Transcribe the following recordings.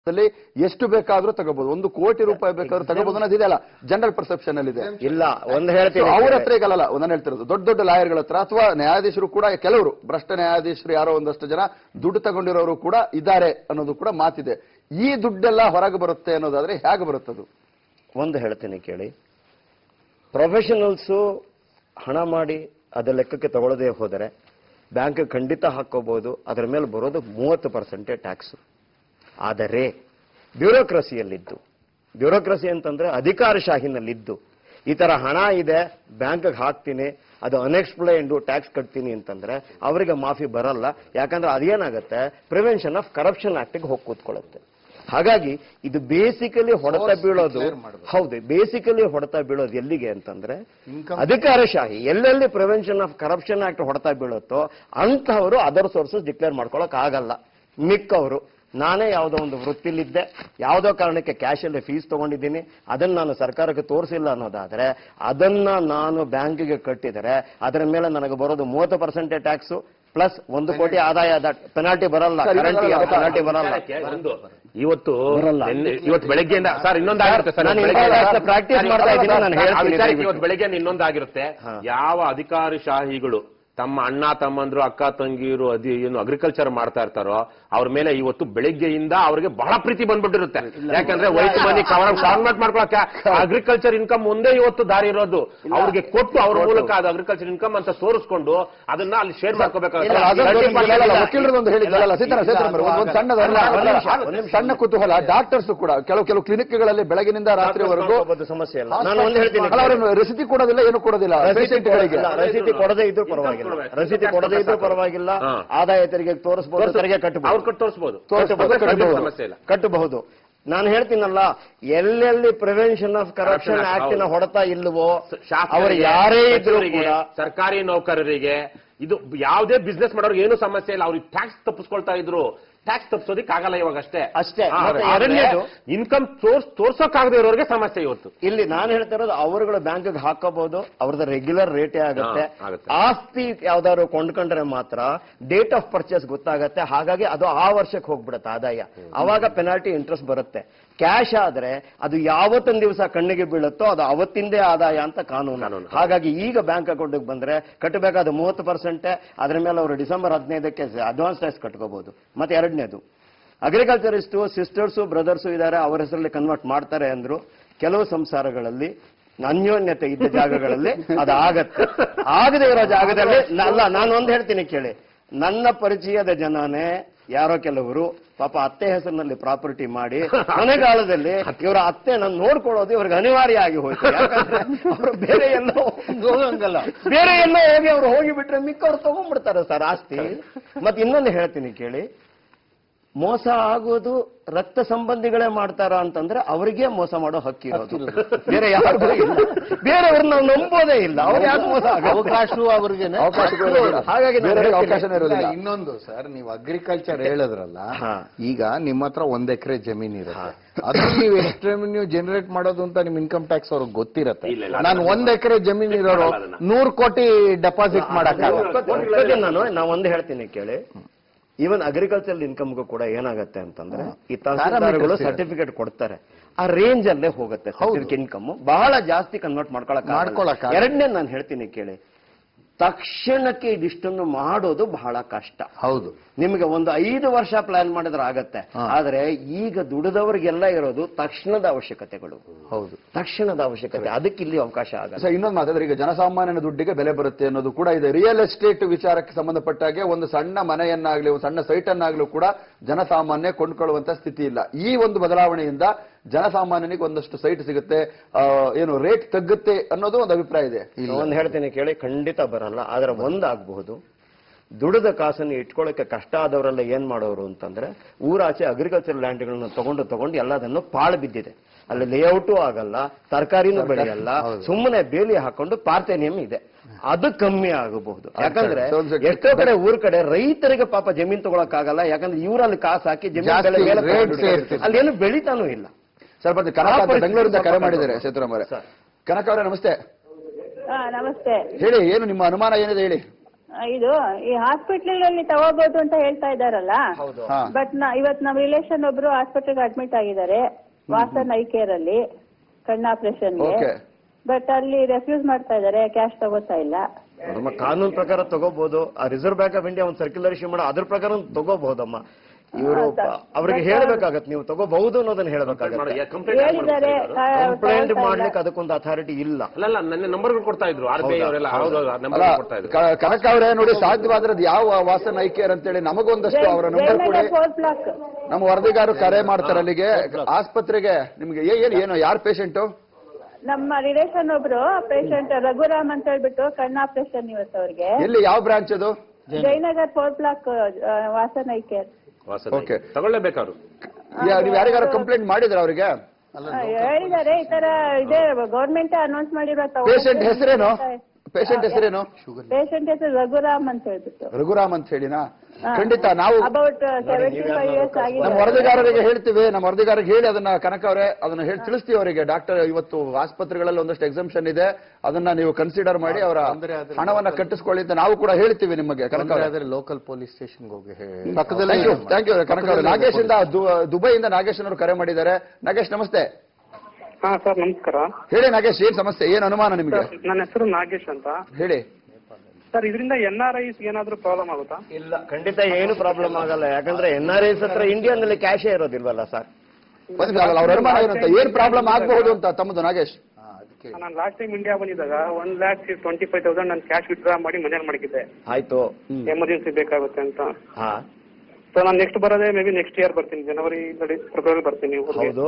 ದಲ್ಲಿ ಎಷ್ಟು ಬೇಕಾದ್ರೂ ತಗೋಬಹುದು ಒಂದು ಕೋಟಿ ರೂಪಾಯಿ ಬೇಕಾದ್ರೂ ತಗೋಬಹುದು ಅನ್ನೋದು ಇದೆಯಲ್ಲ ಜನರಲ್ ಪರ್ಸೆಪ್ಷನ್ ಅಲ್ಲಿ ಇದೆ ಇಲ್ಲ ಒಂದ್ ಹೇಳ್ತೀನಿ ಅವ್ರ ಹತ್ರ ಈಗಲ್ಲ ನಾನು ಹೇಳ್ತಿರೋದು ದೊಡ್ಡ ದೊಡ್ಡ ಲಾಯರ್ಗಳ ಹತ್ರ ಅಥವಾ ನ್ಯಾಯಾಧೀಶರು ಕೂಡ ಕೆಲವರು ಭ್ರಷ್ಟ ನ್ಯಾಯಾಧೀಶರು ಯಾರೋ ಒಂದಷ್ಟು ಜನ ದುಡ್ಡು ತಗೊಂಡಿರೋರು ಕೂಡ ಇದ್ದಾರೆ ಅನ್ನೋದು ಕೂಡ ಮಾತಿದೆ ಈ ದುಡ್ಡೆಲ್ಲ ಹೊರಗೆ ಬರುತ್ತೆ ಅನ್ನೋದಾದ್ರೆ ಹೇಗೆ ಬರುತ್ತದು ಒಂದು ಹೇಳ್ತೀನಿ ಕೇಳಿ ಪ್ರೊಫೆಷನಲ್ಸು ಹಣ ಮಾಡಿ ಅದ ಲೆಕ್ಕಕ್ಕೆ ತಗೊಳ್ಳದೆ ಹೋದರೆ ಬ್ಯಾಂಕ್ ಖಂಡಿತ ಹಾಕೋಬಹುದು ಅದರ ಮೇಲೆ ಬರೋದು ಮೂವತ್ತು ಪರ್ಸೆಂಟೇ ಟ್ಯಾಕ್ಸ್ ಆದರೆ ಬ್ಯೂರೋಕ್ರಸಿಯಲ್ಲಿದ್ದು ಬ್ಯೂರೋಕ್ರಸಿ ಅಂತಂದ್ರೆ ಅಧಿಕಾರಶಾಹಿನಲ್ಲಿದ್ದು ಈ ತರ ಹಣ ಇದೆ ಬ್ಯಾಂಕ್ಗೆ ಹಾಕ್ತೀನಿ ಅದು ಅನ್ಎಕ್ಸ್ಪ್ಲೈನ್ಡ್ ಟ್ಯಾಕ್ಸ್ ಕಟ್ತೀನಿ ಅಂತಂದ್ರೆ ಅವರಿಗೆ ಮಾಫಿ ಬರಲ್ಲ ಯಾಕಂದ್ರೆ ಅದೇನಾಗುತ್ತೆ ಪ್ರಿವೆನ್ಷನ್ ಆಫ್ ಕರಪ್ಷನ್ ಆಕ್ಟ್ಗೆ ಹೋಗಿ ಕೂತ್ಕೊಳ್ಳುತ್ತೆ ಹಾಗಾಗಿ ಇದು ಬೇಸಿಕಲಿ ಹೊಡೆತ Source ಬೀಳೋದು declare ಮಾಡ್ಬೇಕು. ಹೌದು ಬೇಸಿಕಲಿ ಹೊಡೆತ ಬೀಳೋದು ಎಲ್ಲಿಗೆ ಅಂತಂದ್ರೆ ಅಧಿಕಾರಶಾಹಿ ಎಲ್ಲೆಲ್ಲಿ ಪ್ರಿವೆನ್ಷನ್ ಆಫ್ ಕರಪ್ಷನ್ ಆಕ್ಟ್ ಹೊಡೆತ ಬೀಳುತ್ತೋ ಅಂತಹವರು ಅದರ್ ಸೋರ್ಸಸ್ ಡಿಕ್ಲೇರ್ ಮಾಡ್ಕೊಳಕ್ ಆಗಲ್ಲ ಮಿಕ್ಕವರು ನಾನೇ ಯಾವುದೋ ಒಂದು ವೃತ್ತಿಲಿದ್ದೆ ಯಾವುದೋ ಕಾರಣಕ್ಕೆ ಕ್ಯಾಶ್ ಅಲ್ಲಿ ಫೀಸ್ ತಗೊಂಡಿದ್ದೀನಿ ಅದನ್ನ ನಾನು ಸರ್ಕಾರಕ್ಕೆ ತೋರಿಸಿಲ್ಲ ಅನ್ನೋದಾದ್ರೆ ಅದನ್ನ ನಾನು ಬ್ಯಾಂಕಿಗೆ ಕಟ್ಟಿದರೆ ಅದರ ಮೇಲೆ ನನಗೆ ಬರೋದು ಮೂವತ್ತು ಪರ್ಸೆಂಟ್ ಟ್ಯಾಕ್ಸ್ ಪ್ಲಸ್ ಒಂದು ಕೋಟಿ ಆದಾಯ ಪೆನಾಲ್ಟಿ ಬರಲ್ಲ ಸರ್, ಇದು ಕರೆಂಟ್ ಬರಲ್ಲ. ಪೆನಾಲ್ಟಿ ಬರಲ್ಲ ವಿಚಾರಕ್ಕೆ ಒಂದು ಇವತ್ತು ಬರಲ್ಲ. ನಿನ್ನೆ- ಇವತ್ತು ಬೆಳಗ್ಗೆಯಿಂದ ಸರ್ ಇನ್ನೊಂದಾಗಿರುತ್ತೆ ಸರ್ ನಾನು ಬೆಳಗ್ಗೆ- ಇಂತಹ ಪ್ರಾಕ್ಟೀಸ್ ಸರ್, ಮಾಡ್ತಾ ಇದ್ದೀನಿ, ನಾನು ಆ ಹೇಳ್ತೀನಿ ವಿಚಾರಕ್ಕೆ ದಯವಿಟ್ಟು. ಇವತ್ತು ಬೆಳಗ್ಗೆ ಇನ್ನೊಂದಾಗಿರುತ್ತೆ ಹಾ. ಯಾವ ಅಧಿಕಾರಶಾಹಿಗಳು ತಮ್ಮ ಅಣ್ಣ ತಮ್ಮಂದ್ರು ಅಕ್ಕ ತಂಗಿಯರು ಅದಿ ಏನು ಅಗ್ರಿಕಲ್ಚರ್ ಮಾಡ್ತಾ ಇರ್ತಾರೋ ಅವ್ರ ಮೇಲೆ ಇವತ್ತು ಬೆಳಿಗ್ಗೆಯಿಂದ ಅವ್ರಿಗೆ ಬಹಳ ಪ್ರೀತಿ ಬಂದ್ಬಿಟ್ಟಿರುತ್ತೆ ಯಾಕಂದ್ರೆ ವೈಟ್ ಮನಿ ಕವರ್ ಕಾನ್ವರ್ಟ್ ಮಾಡ್ಕೊಳಕ್ಕೆ ಅಗ್ರಿಕಲ್ಚರ್ ಇನ್ಕಮ್ ಮುಂದೆ ಇವತ್ತು ದಾರಿ ಇರೋದು ಅವ್ರಿಗೆ ಕೊಟ್ಟು ಅವ್ರ ಮೂಲಕ ಅದು ಅಗ್ರಿಕಲ್ಚರ್ ಇನ್ಕಮ್ ಅಂತ ತೋರಿಸ್ಕೊಂಡು ಅದನ್ನ ಅಲ್ಲಿ ಶೇರ್ ಇಲ್ಲ, ಮಾಡ್ಕೋಬೇಕಾಗುತ್ತೆ ಅದೊಂದು ಇಲ್ಲ, ವಕೀಲರೊಂದು ಹೇಳಿದ್ರಲ್ಲ ಸೀತಾರಾಮ್ ಸೀತಾರಾಮ್ ಅವರು, ಒಂದು ಸಣ್ಣದ ಅಲ್ಲ, ಒಂದು ನಿಮಿಷ, ಒಂದು ನಿಮಿಷ. ಸಣ್ಣ ಕುತೂಹಲ ಡಾಕ್ಟರ್ಸ್ ಕೂಡ ಕೆಲವು ಕೆಲವು ಕ್ಲಿನಿಕ್ಗಳಲ್ಲಿ ಬೆಳಗಿನಿಂದ ರಾತ್ರಿವರೆಗೂ ಮಾಡ್ಕೋಬೋದು, ಸಮಸ್ಯೆ ಇಲ್ಲ ನಾನು ಒಂದು ಹೇಳ್ತೀನಿ ಅಲ್ಲ, ಅವ್ರೇನು ರಸೀದಿ ಕೊಡೋದಿಲ್ಲ ಏನು ಕೊಡೋದಿಲ್ಲ ರಸೀದಿ ಪೇಷಂಟ್ಗಳಿಗೆ ಇಲ್ಲ, ರಸೀದಿ ಕೊಡದೇ ಇದ್ರೂ ಪರವಾಗಿಲ್ಲ ರಸೀದಿ ಕೊಡದೇ ಇದ್ರೂ ಪರವಾಗಿಲ್ಲ ಹಾ. ಆದಾಯ ತೆರಿಗೆ ತೋರಿಸಬಹುದು ತೆರಿಗೆ ಅವ್ರು ಕಟ್ಟಬಹುದು ಕೊಟ್ಟು ತೋರಿಸಬಹುದು ಕಟ್ಟಬಹುದು, ಖಂಡಿತ ಕಟ್ಟಬಹುದು. ಸಮಸ್ಯೆ ಇಲ್ಲ ಕಟ್ಟಬಹುದು ನಾನು ಹೇಳ್ತೀನಲ್ಲ ಎಲ್ಲೆಲ್ಲಿ prevention of corruption Corruption Act, act ನ ಹೌದು. ಹೊಡೆತ ಇಲ್ವೋ ಶಾಸಕರಿಗೆ, ಅವರು ಯಾರೇ ಇದ್ರೂ ಸಚಿವರಿಗೆ, ಕೂಡ ಸರ್ಕಾರಿ ನೌಕರರಿಗೆ ಇದು ಯಾವುದೇ ಬಿಸ್ನೆಸ್ ಮಾಡೋರ್ಗೆ ಏನು ಸಮಸ್ಯೆ ಇಲ್ಲ ಅವ್ರಿಗೆ ಟ್ಯಾಕ್ಸ್ ತಪ್ಪಿಸ್ಕೊಳ್ತಾ ಇದ್ರು ಟ್ಯಾಕ್ಸ್ ತಪ್ಪಿಸೋದಿಕ್ ಆಗಲ್ಲ ಇವಾಗ ಅಷ್ಟೇ ಅಷ್ಟೇ. ಮತ್ತೆ ಎರಡನೇದು? ಇನ್ಕಮ್ ತೋರ್ಸ್ ತೋರ್ಸೋಕಾಗದೇ ಇರೋರಿಗೆ ಸಮಸ್ಯೆ ಇವತ್ತು ಇಲ್ಲಿ ನಾನು ಹೇಳ್ತಾ ಇರೋದು ಅವರುಗಳು ಬ್ಯಾಂಕ್ಗೆ ಹಾಕೋಬಹುದು ಅವ್ರದ್ದು ರೆಗ್ಯುಲರ್ ರೇಟೇ ಆಗುತ್ತೆ ಹಾ, ಆಗುತ್ತೆ. ಆಸ್ತಿ ಯಾವ್ದಾದ್ರು ಕೊಂಡ್ಕೊಂಡ್ರೆ ಮಾತ್ರ ಡೇಟ್ ಆಫ್ ಪರ್ಚೇಸ್ ಗೊತ್ತಾಗತ್ತೆ ಹಾಗಾಗಿ ಅದು ಆ ವರ್ಷಕ್ಕೆ ಹೋಗ್ಬಿಡುತ್ತೆ ಆದಾಯ ಅವಾಗ ಪೆನಾಲ್ಟಿ ಇಂಟ್ರೆಸ್ಟ್ ಬರುತ್ತೆ ಕ್ಯಾಶ್ ಆದ್ರೆ ಅದು ಯಾವತ್ತೊಂದು ದಿವಸ ಕಣ್ಣಿಗೆ ಬೀಳುತ್ತೋ ಅದು ಅವತ್ತಿಂದೇ ಆದಾಯ ಅಂತ ಕಾನೂನು ಕಾನೂನು. ಹಾಗಾಗಿ ಈಗ ಬ್ಯಾಂಕ್ ಅಕೌಂಟ್ಗೆ ಬಂದ್ರೆ ಕಟ್ಟಬೇಕಾದ ಮೂವತ್ತು ಪರ್ಸೆಂಟ್ ಅದ್ರ ಮೇಲೆ ಅವರು ಡಿಸೆಂಬರ್ ಹದಿನೈದಕ್ಕೆ ಅಡ್ವಾನ್ಸ್ ಟ್ಯಾಕ್ಸ್ ಕಟ್ಕೋಬಹುದು ಮತ್ತೆ ಎರಡನೇದು ಅಗ್ರಿಕಲ್ಚರಿಸ್ಟು ಸಿಸ್ಟರ್ಸು ಬ್ರದರ್ಸು ಇದ್ದಾರೆ ಅವರ ಹೆಸರಲ್ಲಿ ಕನ್ವರ್ಟ್ ಮಾಡ್ತಾರೆ ಅಂದ್ರು ಕೆಲವು ಸಂಸಾರಗಳಲ್ಲಿ ಅನ್ಯೋನ್ಯತೆ ಇದ್ದ ಜಾಗಗಳಲ್ಲಿ ಅದು ಆಗತ್ತೆ ಆಗದೆ ಇರೋ ಜಾಗದಲ್ಲಿ ನ- ಅಲ್ಲ ನಾನು ಒಂದು ಹೇಳ್ತೀನಿ ಕೇಳಿ ನನ್ನ ಪರಿಚಯದ ಜನನೇ ಯಾರೋ ಕೆಲವರು ಪಾಪ ಅತ್ತೆ ಹೆಸರಿನಲ್ಲಿ ಪ್ರಾಪರ್ಟಿ ಮಾಡಿ ಮನೆಗಾಲದಲ್ಲಿ ಇವರ ಅತ್ತೆ ನಾನು ನೋಡ್ಕೊಳ್ಳೋದು ಇವ್ರಿಗೆ ಅನಿವಾರ್ಯ ಆಗಿ ಹೋಯ್ತು ಯಾಕಂದ್ರೆ ಅವರು ಬೇರೆ ಎಲ್ಲೋ ಹೋಗಂಗಲ್ಲ ಬೇರೆ ಎಲ್ಲೋ ಹೋಗಿ ಅವ್ರು ಹೋಗಿ ಬಿಟ್ರೆ ಮಿಕ್ಕವ್ರು ತಗೊಂಡ್ಬಿಡ್ತಾರೆ ಸರ್ ಆಸ್ತಿ ಮತ್ತೆ ಇನ್ನೊಂದು ಹೇಳ್ತೀನಿ ಕೇಳಿ ಮೋಸ ಆಗೋದು ರಕ್ತ ಸಂಬಂಧಿಗಳೇ ಮಾಡ್ತಾರ ಅಂತಂದ್ರೆ ಅವರಿಗೆ ಮೋಸ ಮಾಡೋ ಹಕ್ಕಿರೋದು ಬೇರೆ ಯಾರಿಗೂ ಇಲ್ಲ ಬೇರೆಯವ್ರನ್ನ ನಾವು ನಂಬೋದೇ ಇಲ್ಲ ಅವ್ರು ಯಾಕೆ ಮೋಸ ಆಗುತ್ತೆ? ಅವಕಾಶವೂ ಅವ್ರಿಗೇನೆ ಅವಕಾಶಗಳು ಇರೋದಿಲ್ಲ. ಹಾಗಾಗಿ ನಾನು ಬೇರೆಯವ್ರಿಗೆ ಹೇಳ್ತೀನಿ. ಅವಕಾಶನೇ ಇರೋದಿಲ್ಲ ಇಲ್ಲ, ಇನ್ನೊಂದು ಸರ್ ನೀವು ಅಗ್ರಿಕಲ್ಚರ್ ಹೇಳಿದ್ರಲ್ಲ ಹಾ. ಈಗ ನಿಮ್ಮ ಹತ್ರ ಒಂದ್ ಎಕರೆ ಜಮೀನ್ ಇರುತ್ತೆ ಅದು ನೀವು ಎಷ್ಟು ರೆವೆನ್ಯೂ ಜನರೇಟ್ ಮಾಡೋದು ಅಂತ ನಿಮ್ ಇನ್ಕಮ್ ಟ್ಯಾಕ್ಸ್ ಅವ್ರಿಗೆ ಗೊತ್ತಿರತ್ತೆ ಇಲ್ಲ, ಇಲ್ಲ, ನಾನು ಒಂದ್ ಎಕರೆ ಜಮೀನ್ ಇರೋರು ಮಾಡಲ್ಲ ಅದನ್ನ. ನೂರ್ ಕೋಟಿ ಡೆಪಾಸಿಟ್ ಮಾಡಕ್ಕಾಗಲ್ಲ ಒಪ್ಕೊತೀನಿ, ಒಪ್ಕೊತೀನಿ ನಾನು ನಾ ಒಂದು ಹೇಳ್ತೀನಿ ಕೇಳಿ ಈವನ್ ಅಗ್ರಿಕಲ್ಚರ್ ಇನ್ಕಮ್ಗೂ ಕೂಡ ಏನಾಗತ್ತೆ ಅಂತಂದ್ರೆ ಈ ತಹಸೀಲ್ದಾರ್ಗಳು Parameters ಇದೆ. ಸರ್ಟಿಫಿಕೇಟ್ ಕೊಡ್ತಾರೆ ಆ ರೇಂಜ್ ಅಲ್ಲೇ ಹೋಗುತ್ತೆ ಇನ್ಕಮ್ ಬಹಳ ಜಾಸ್ತಿ ಕನ್ವರ್ಟ್ ಮಾಡ್ಕೊಳಕ್ ಮಾಡ್ಕೊಳಕ್ಕಾಗಲ್ಲ. ಎರಡನೇ ನಾನು ಹೇಳ್ತೀನಿ ಕೇಳಿ ತಕ್ಷಣಕ್ಕೆ ಇದಿಷ್ಟನ್ನು ಮಾಡೋದು ಬಹಳ ಕಷ್ಟ ಹೌದು ನಿಮಗೆ ಒಂದು ಐದು ವರ್ಷ ಪ್ಲಾನ್ ಮಾಡಿದ್ರೆ ಆಗತ್ತೆ ಹಾ. ಆದ್ರೆ ಈಗ ದುಡಿದವರಿಗೆಲ್ಲ ಇರೋದು ತಕ್ಷಣದ ಅವಶ್ಯಕತೆಗಳು ಹೌದು ತಕ್ಷಣದ ಅವಶ್ಯಕತೆ ಅದಕ್ಕೆ ಇಲ್ಲಿ ಅವಕಾಶ ಆಗಲ್ಲ ಸರ್ ಇನ್ನೊಂದು ಮಾತಾದ್ರೆ ಈಗ ಜನಸಾಮಾನ್ಯನ ದುಡ್ಡಿಗೆ ಬೆಲೆ ಬರುತ್ತೆ ಅನ್ನೋದು ಕೂಡ ಇದೆ ರಿಯಲ್ ಎಸ್ಟೇಟ್ ವಿಚಾರಕ್ಕೆ ಸಂಬಂಧಪಟ್ಟಾಗೆ ಒಂದು ಸಣ್ಣ ಮನೆಯನ್ನಾಗ್ಲಿ ಒಂದು ಸಣ್ಣ ಸೈಟ್ ಅನ್ನಾಗ್ಲೂ ಕೂಡ ಜನಸಾಮಾನ್ಯ ಕೊಂಡ್ಕೊಳ್ಳುವಂತ ಸ್ಥಿತಿ ಇಲ್ಲ ಈ ಒಂದು ಬದಲಾವಣೆಯಿಂದ ಜನಸಾಮಾನ್ಯನಿಗೆ ಒಂದಷ್ಟು ಸೈಟ್ ಸಿಗುತ್ತೆ ಆ, ಏನು ರೇಟ್ ತಗ್ಗುತ್ತೆ ಅನ್ನೋದು ಒಂದು ಅಭಿಪ್ರಾಯ ಇದೆ ಒಂದ್ ಹೇಳ್ತೀನಿ ಕೇಳಿ ಖಂಡಿತ ಬರಲ್ಲ ಆದ್ರೆ ಒಂದಾಗಬಹುದು ದುಡಿದ ಕಾಸನ್ನು ಇಟ್ಕೊಳ್ಳೋಕೆ ಕಷ್ಟ ಆದವರೆಲ್ಲ ಏನ್ ಮಾಡೋರು ಅಂತಂದ್ರೆ ಊರಾಚೆ ಅಗ್ರಿಕಲ್ಚರ್ ಲ್ಯಾಂಡ್ಗಳನ್ನ ತಗೊಂಡು ತಗೊಂಡು ಎಲ್ಲದನ್ನು ಪಾಳು ಬಿದ್ದಿದೆ ಅಲ್ಲಿ ಲೇಔಟು ಆಗಲ್ಲ ತರಕಾರಿನೂ ಬೆಳೆಯಲ್ಲ ಸುಮ್ಮನೆ ಬೇಲಿ ಹಾಕೊಂಡು ಪಾರ್ಥೇನಿಯಂ ಇದೆ ಅದು ಕಮ್ಮಿ ಆಗಬಹುದು ಯಾಕಂದ್ರೆ ಒಂದು ಸೆಕೆಂಡ್. ಎಷ್ಟೋ ಕಡೆ ಊರ್ ಕಡೆ ರೈತರಿಗೆ ಪಾಪ ಜಮೀನ್ ತಗೊಳಕ್ ಆಗಲ್ಲ ಯಾಕಂದ್ರೆ ಇವರಲ್ಲಿ ಕಾಸು ಹಾಕಿ ಜಮೀನ್ ಜಾಸ್ತಿ ಬೆಲೆ ಮೇಲೆ rate ತಗೊಂಡ್ಬಿಡ್ತಾರೆ. ಸೇರ್ತಿದೆ. ಅಲ್ಲಿ ಏನು ಬೆಳಿತಾನೂ ಇಲ್ಲ ಸರ್ ಮತ್ತೆ ಕನಕ ಅಂತ ಪರಿಸ್ಥಿತಿ ಬೆಂಗಳೂರಿಂದ ಕರೆ ಸ್ವಲ್ಪ ಮಾಡಿದ್ದಾರೆ ಕಂಡು. ಸೇತುರಾಮ್ ಅವರೇ ಸರ್. ಕನಕ ಅವರೇ ನಮಸ್ತೆ ಹಾ ನಮಸ್ತೆ ಹೇಳಿ ಏನು ನಿಮ್ಮ ಅನುಮಾನ ಏನಿದೆ ಹೇಳಿ ಇದು ಈ ಹಾಸ್ಪಿಟಲ್ ಅಲ್ಲಿ ತಗೋಬಹುದು ಅಂತ ಹೇಳ್ತಾ ಇದಾರಲ್ಲ ಹಾ ಬಟ್ ನಾ ಇವತ್ ನಮ್ಮ ರಿಲೇಷನ್ ಒಬ್ರು ಹಾಸ್ಪಿಟಲ್ ಅಡ್ಮಿಟ್ ಆಗಿದ್ದಾರೆ ವಾಸನ್ ಐ ಕೇರ್ ಅಲ್ಲಿ ಕಣ್ಣು ಆಪರೇಷನ್ಗೆ ಓಕೆ ಬಟ್ ಅಲ್ಲಿ ರೆಫ್ಯೂಸ್ ಮಾಡ್ತಾ ಇದಾರೆ ಕ್ಯಾಶ್ ತಗೋತಾ ಇಲ್ಲ ನಮ್ಮ ಕಾನೂನು ಪ್ರಕಾರ ತಗೋಬಹುದು ಆ ರಿಸರ್ವ್ ಬ್ಯಾಂಕ್ ಆಫ್ ಇಂಡಿಯಾ ಒಂದು ಸರ್ಕ್ಯುಲರ್ ಇಶ್ಯೂ ಮಾಡೋ ಅದ್ರ ಪ್ರಕಾರ ತಗೋಬಹುದಮ್ಮ ಇವರು ಅವ್ರಿಗೆ ಹೇಳ್ಬೇಕಾಗತ್ತೆ ನೀವು ತಗೋಬಹುದು ಅನ್ನೋದನ್ನ ಹೇಳ್ಬೇಕಾಗತ್ತೆ ಹೇಳಿದ್ದಾರೆ ಆ, ಕಂಪ್ಲೇಂಟ್ ತಗೊಳ್ತಾ ಇಲ್ಲ. ಮಾಡ್ಲಿಕ್ಕೆ ಅದಕ್ಕೊಂದು ಅಥಾರಿಟಿ ಇಲ್ಲ ಅಲ್ಲಲ್ಲ ನನ್ನ ನಂಬರ್ಗಳು ಕೊಡ್ತಾ ಇದ್ರು ಆರ್ ಬಿ ಐ ಅವರೆಲ್ಲ ಹೌದು ನಂಬರ್ ಅಲ್ಲ ಕೊಡ್ತಾ ಇದ್ರು ಕ- ಕನಕ ಅವರೇ ನೋಡಿ ಸಾಧ್ಯವಾದ್ರೆ ಅದು ಯಾವ ವಾಸನ್ ಐಕೇರ್ ಅಂತೇಳಿ ನಮಗೊಂದಷ್ಟು ಅವರ ನಂಬರ್ ಕೊಡಿ ಜಯನಗರ್ ಫೋರ್ತ್ ಬ್ಲಾಕ್ ನಮ್ಮ ವರದಿಗಾರರು ಕರೆ ಮಾಡ್ತಾರೆ ಅಲ್ಲಿಗೆ ಆಸ್ಪತ್ರೆಗೆ ನಿಮ್ಗೆ ಏ- ಏನು ಏನು ಯಾರು ಪೇಷಂಟು ನಮ್ಮ ರಿಲೇಷನ್ ಒಬ್ರು ಪೇಷಂಟ್ ರಘುರಾಮ್ ಅಂತ ಹೇಳ್ಬಿಟ್ಟು ಕಣ್ಣು ಆಪರೇಷನ್ ಇವತ್ತು ಅವ್ರಿಗೆ ಎಲ್ಲಿ ಯಾವ ಬ್ರಾಂಚ್ ಅದು Jayanagar fourth block Vasan eye care ವಾಸನೆ. Okay. ತಗೊಳ್ಳೇಬೇಕಾದ್ರು ಯಾ- ನೀವು ಯಾರಿಗಾರು ಕಂಪ್ಲೇಂಟ್ ಮಾಡಿದ್ರ ಅವರಿಗೆ ಹೇಳಿದ್ದಾರೆ ಈ ತರ ಇದೆ ಗೌರ್ಮೆಂಟ್ ಅನೌನ್ಸ್ ಮಾಡಿರೋ ಪೇಷಂಟ್ ಹೆಸರೇನು ಪೇಷಂಟ್ ಹೆಸರೇನು ಪೇಷಂಟ್ ಹೆಸರು ರಘುರಾಮ್ ಅಂತ ಹೇಳ್ಬಿಟ್ಟು ರಘುರಾಮ್ ಅಂತ ಹೇಳಿನಾ ಖಂಡಿತ ನಾವು ಅಬೌಟ್ ಸೆವೆಂಟಿ ಫೈವ್ ಇಯರ್ಸ್ ನಮ್ಮ ಆಗಿದೆ ವರದಿಗಾರರಿಗೆ ಹೇಳ್ತೀವಿ ನಮ್ಮ ವರದಿಗಾರರಿಗೆ ಹೇಳಿ ಅದನ್ನ ಕನಕ ಅವರೇ ಅದನ್ನ ಹೇಳಿ ತಿಳಿಸ್ತೀವಿ ಅವರಿಗೆ ಡಾಕ್ಟರ್ ಇವತ್ತು ಆಸ್ಪತ್ರೆಗಳಲ್ಲಿ ಒಂದಷ್ಟು ಎಕ್ಸಂಪ್ಷನ್ ಇದೆ ಅದನ್ನ ನೀವು ಕನ್ಸಿಡರ್ ಮಾಡಿ ಅವರ ತೊಂದ್ರೆ ಆದ್ರೆ ಹಣವನ್ನ ಕಟ್ಟಿಸ್ಕೊಳ್ಳಿ ಅಂತ ನಾವು ಕೂಡ ಹೇಳ್ತೀವಿ ನಿಮಗೆ ಕನಕ ತೊಂದ್ರೆ ಅವರೇ ಆದ್ರೆ ಲೋಕಲ್ ಪೊಲೀಸ್ ಸ್ಟೇಷನ್ಗೆ ಹೋಗಿ ಹೇಳಿ thank you thank you Kanaka ಅವರೇ ನಾಗೇಶ್ ಇಂದ ದು- ದುಬೈಯಿಂದ ನಾಗೇಶ್ ಅವರು ಕರೆ ಮಾಡಿದ್ದಾರೆ ನಾಗೇಶ್ ನಮಸ್ತೆ ಹಾ ಸರ್ ನಮಸ್ಕಾರ ಹೇಳಿ ನಾಗೇಶ್ ಏನ್ ಸಮಸ್ಯೆ ಏನ್ ಅನುಮಾನ ನಿಮಗೆ ಸರ್ ನನ್ನ ಹೆಸರು ನಾಗೇಶ್ ಅಂತ ಹೇಳಿ ಸರ್ ಇದರಿಂದ ಎನ್ ಆರ್ ಐಸ್ ಏನಾದ್ರೂ ಪ್ರಾಬ್ಲಮ್ ಆಗುತ್ತಾ ಇಲ್ಲ ಖಂಡಿತ ಏನು ಪ್ರಾಬ್ಲಮ್ ಆಗಲ್ಲ ಯಾಕಂದ್ರೆ ಎನ್ ಆರ್ ಐಸ್ ಹತ್ರ ಇಂಡಿಯಾನಲ್ಲಿ ಕ್ಯಾಶೇ ಇರೋದಿಲ್ವಲ್ಲ ಸರ್ ಒಂದ್ ನಿಮಿಷ ಅಲ್ಲ, ಅವ್ರ ಅನುಮಾನ ಏನಂತ ಏನ್ ಪ್ರಾಬ್ಲಮ್ ಆಗಬಹುದು ಅಂತ ತಮ್ಮದು ನಾಗೇಶ್ ನಾನು ಲಾಸ್ಟ್ ಟೈಮ್ ಇಂಡಿಯಾ ಬಂದಿದ್ದಾಗ one lakh twenty five thousand ನಾನು ಕ್ಯಾಶ್ ವಿತ್ಡ್ರಾ ಮಾಡಿ ಮನೇಲಿ ಮಡಗಿದ್ದೆ ಆಯ್ತು ಎಮರ್ಜೆನ್ಸಿ ಬೇಕಾಗುತ್ತೆ ಅಂತ ಹಾ ಸೊ ನಾನು ನೆಕ್ಸ್ಟ್ ಬರೋದೇ ಮೇ ಬಿ ನೆಕ್ಸ್ಟ್ ಇಯರ್ ಬರ್ತೀನಿ ಜನವರಿ ಫೆಬ್ರವರಿ ಬರ್ತೀನಿ ಊರಿಗೆ. ಹೌದು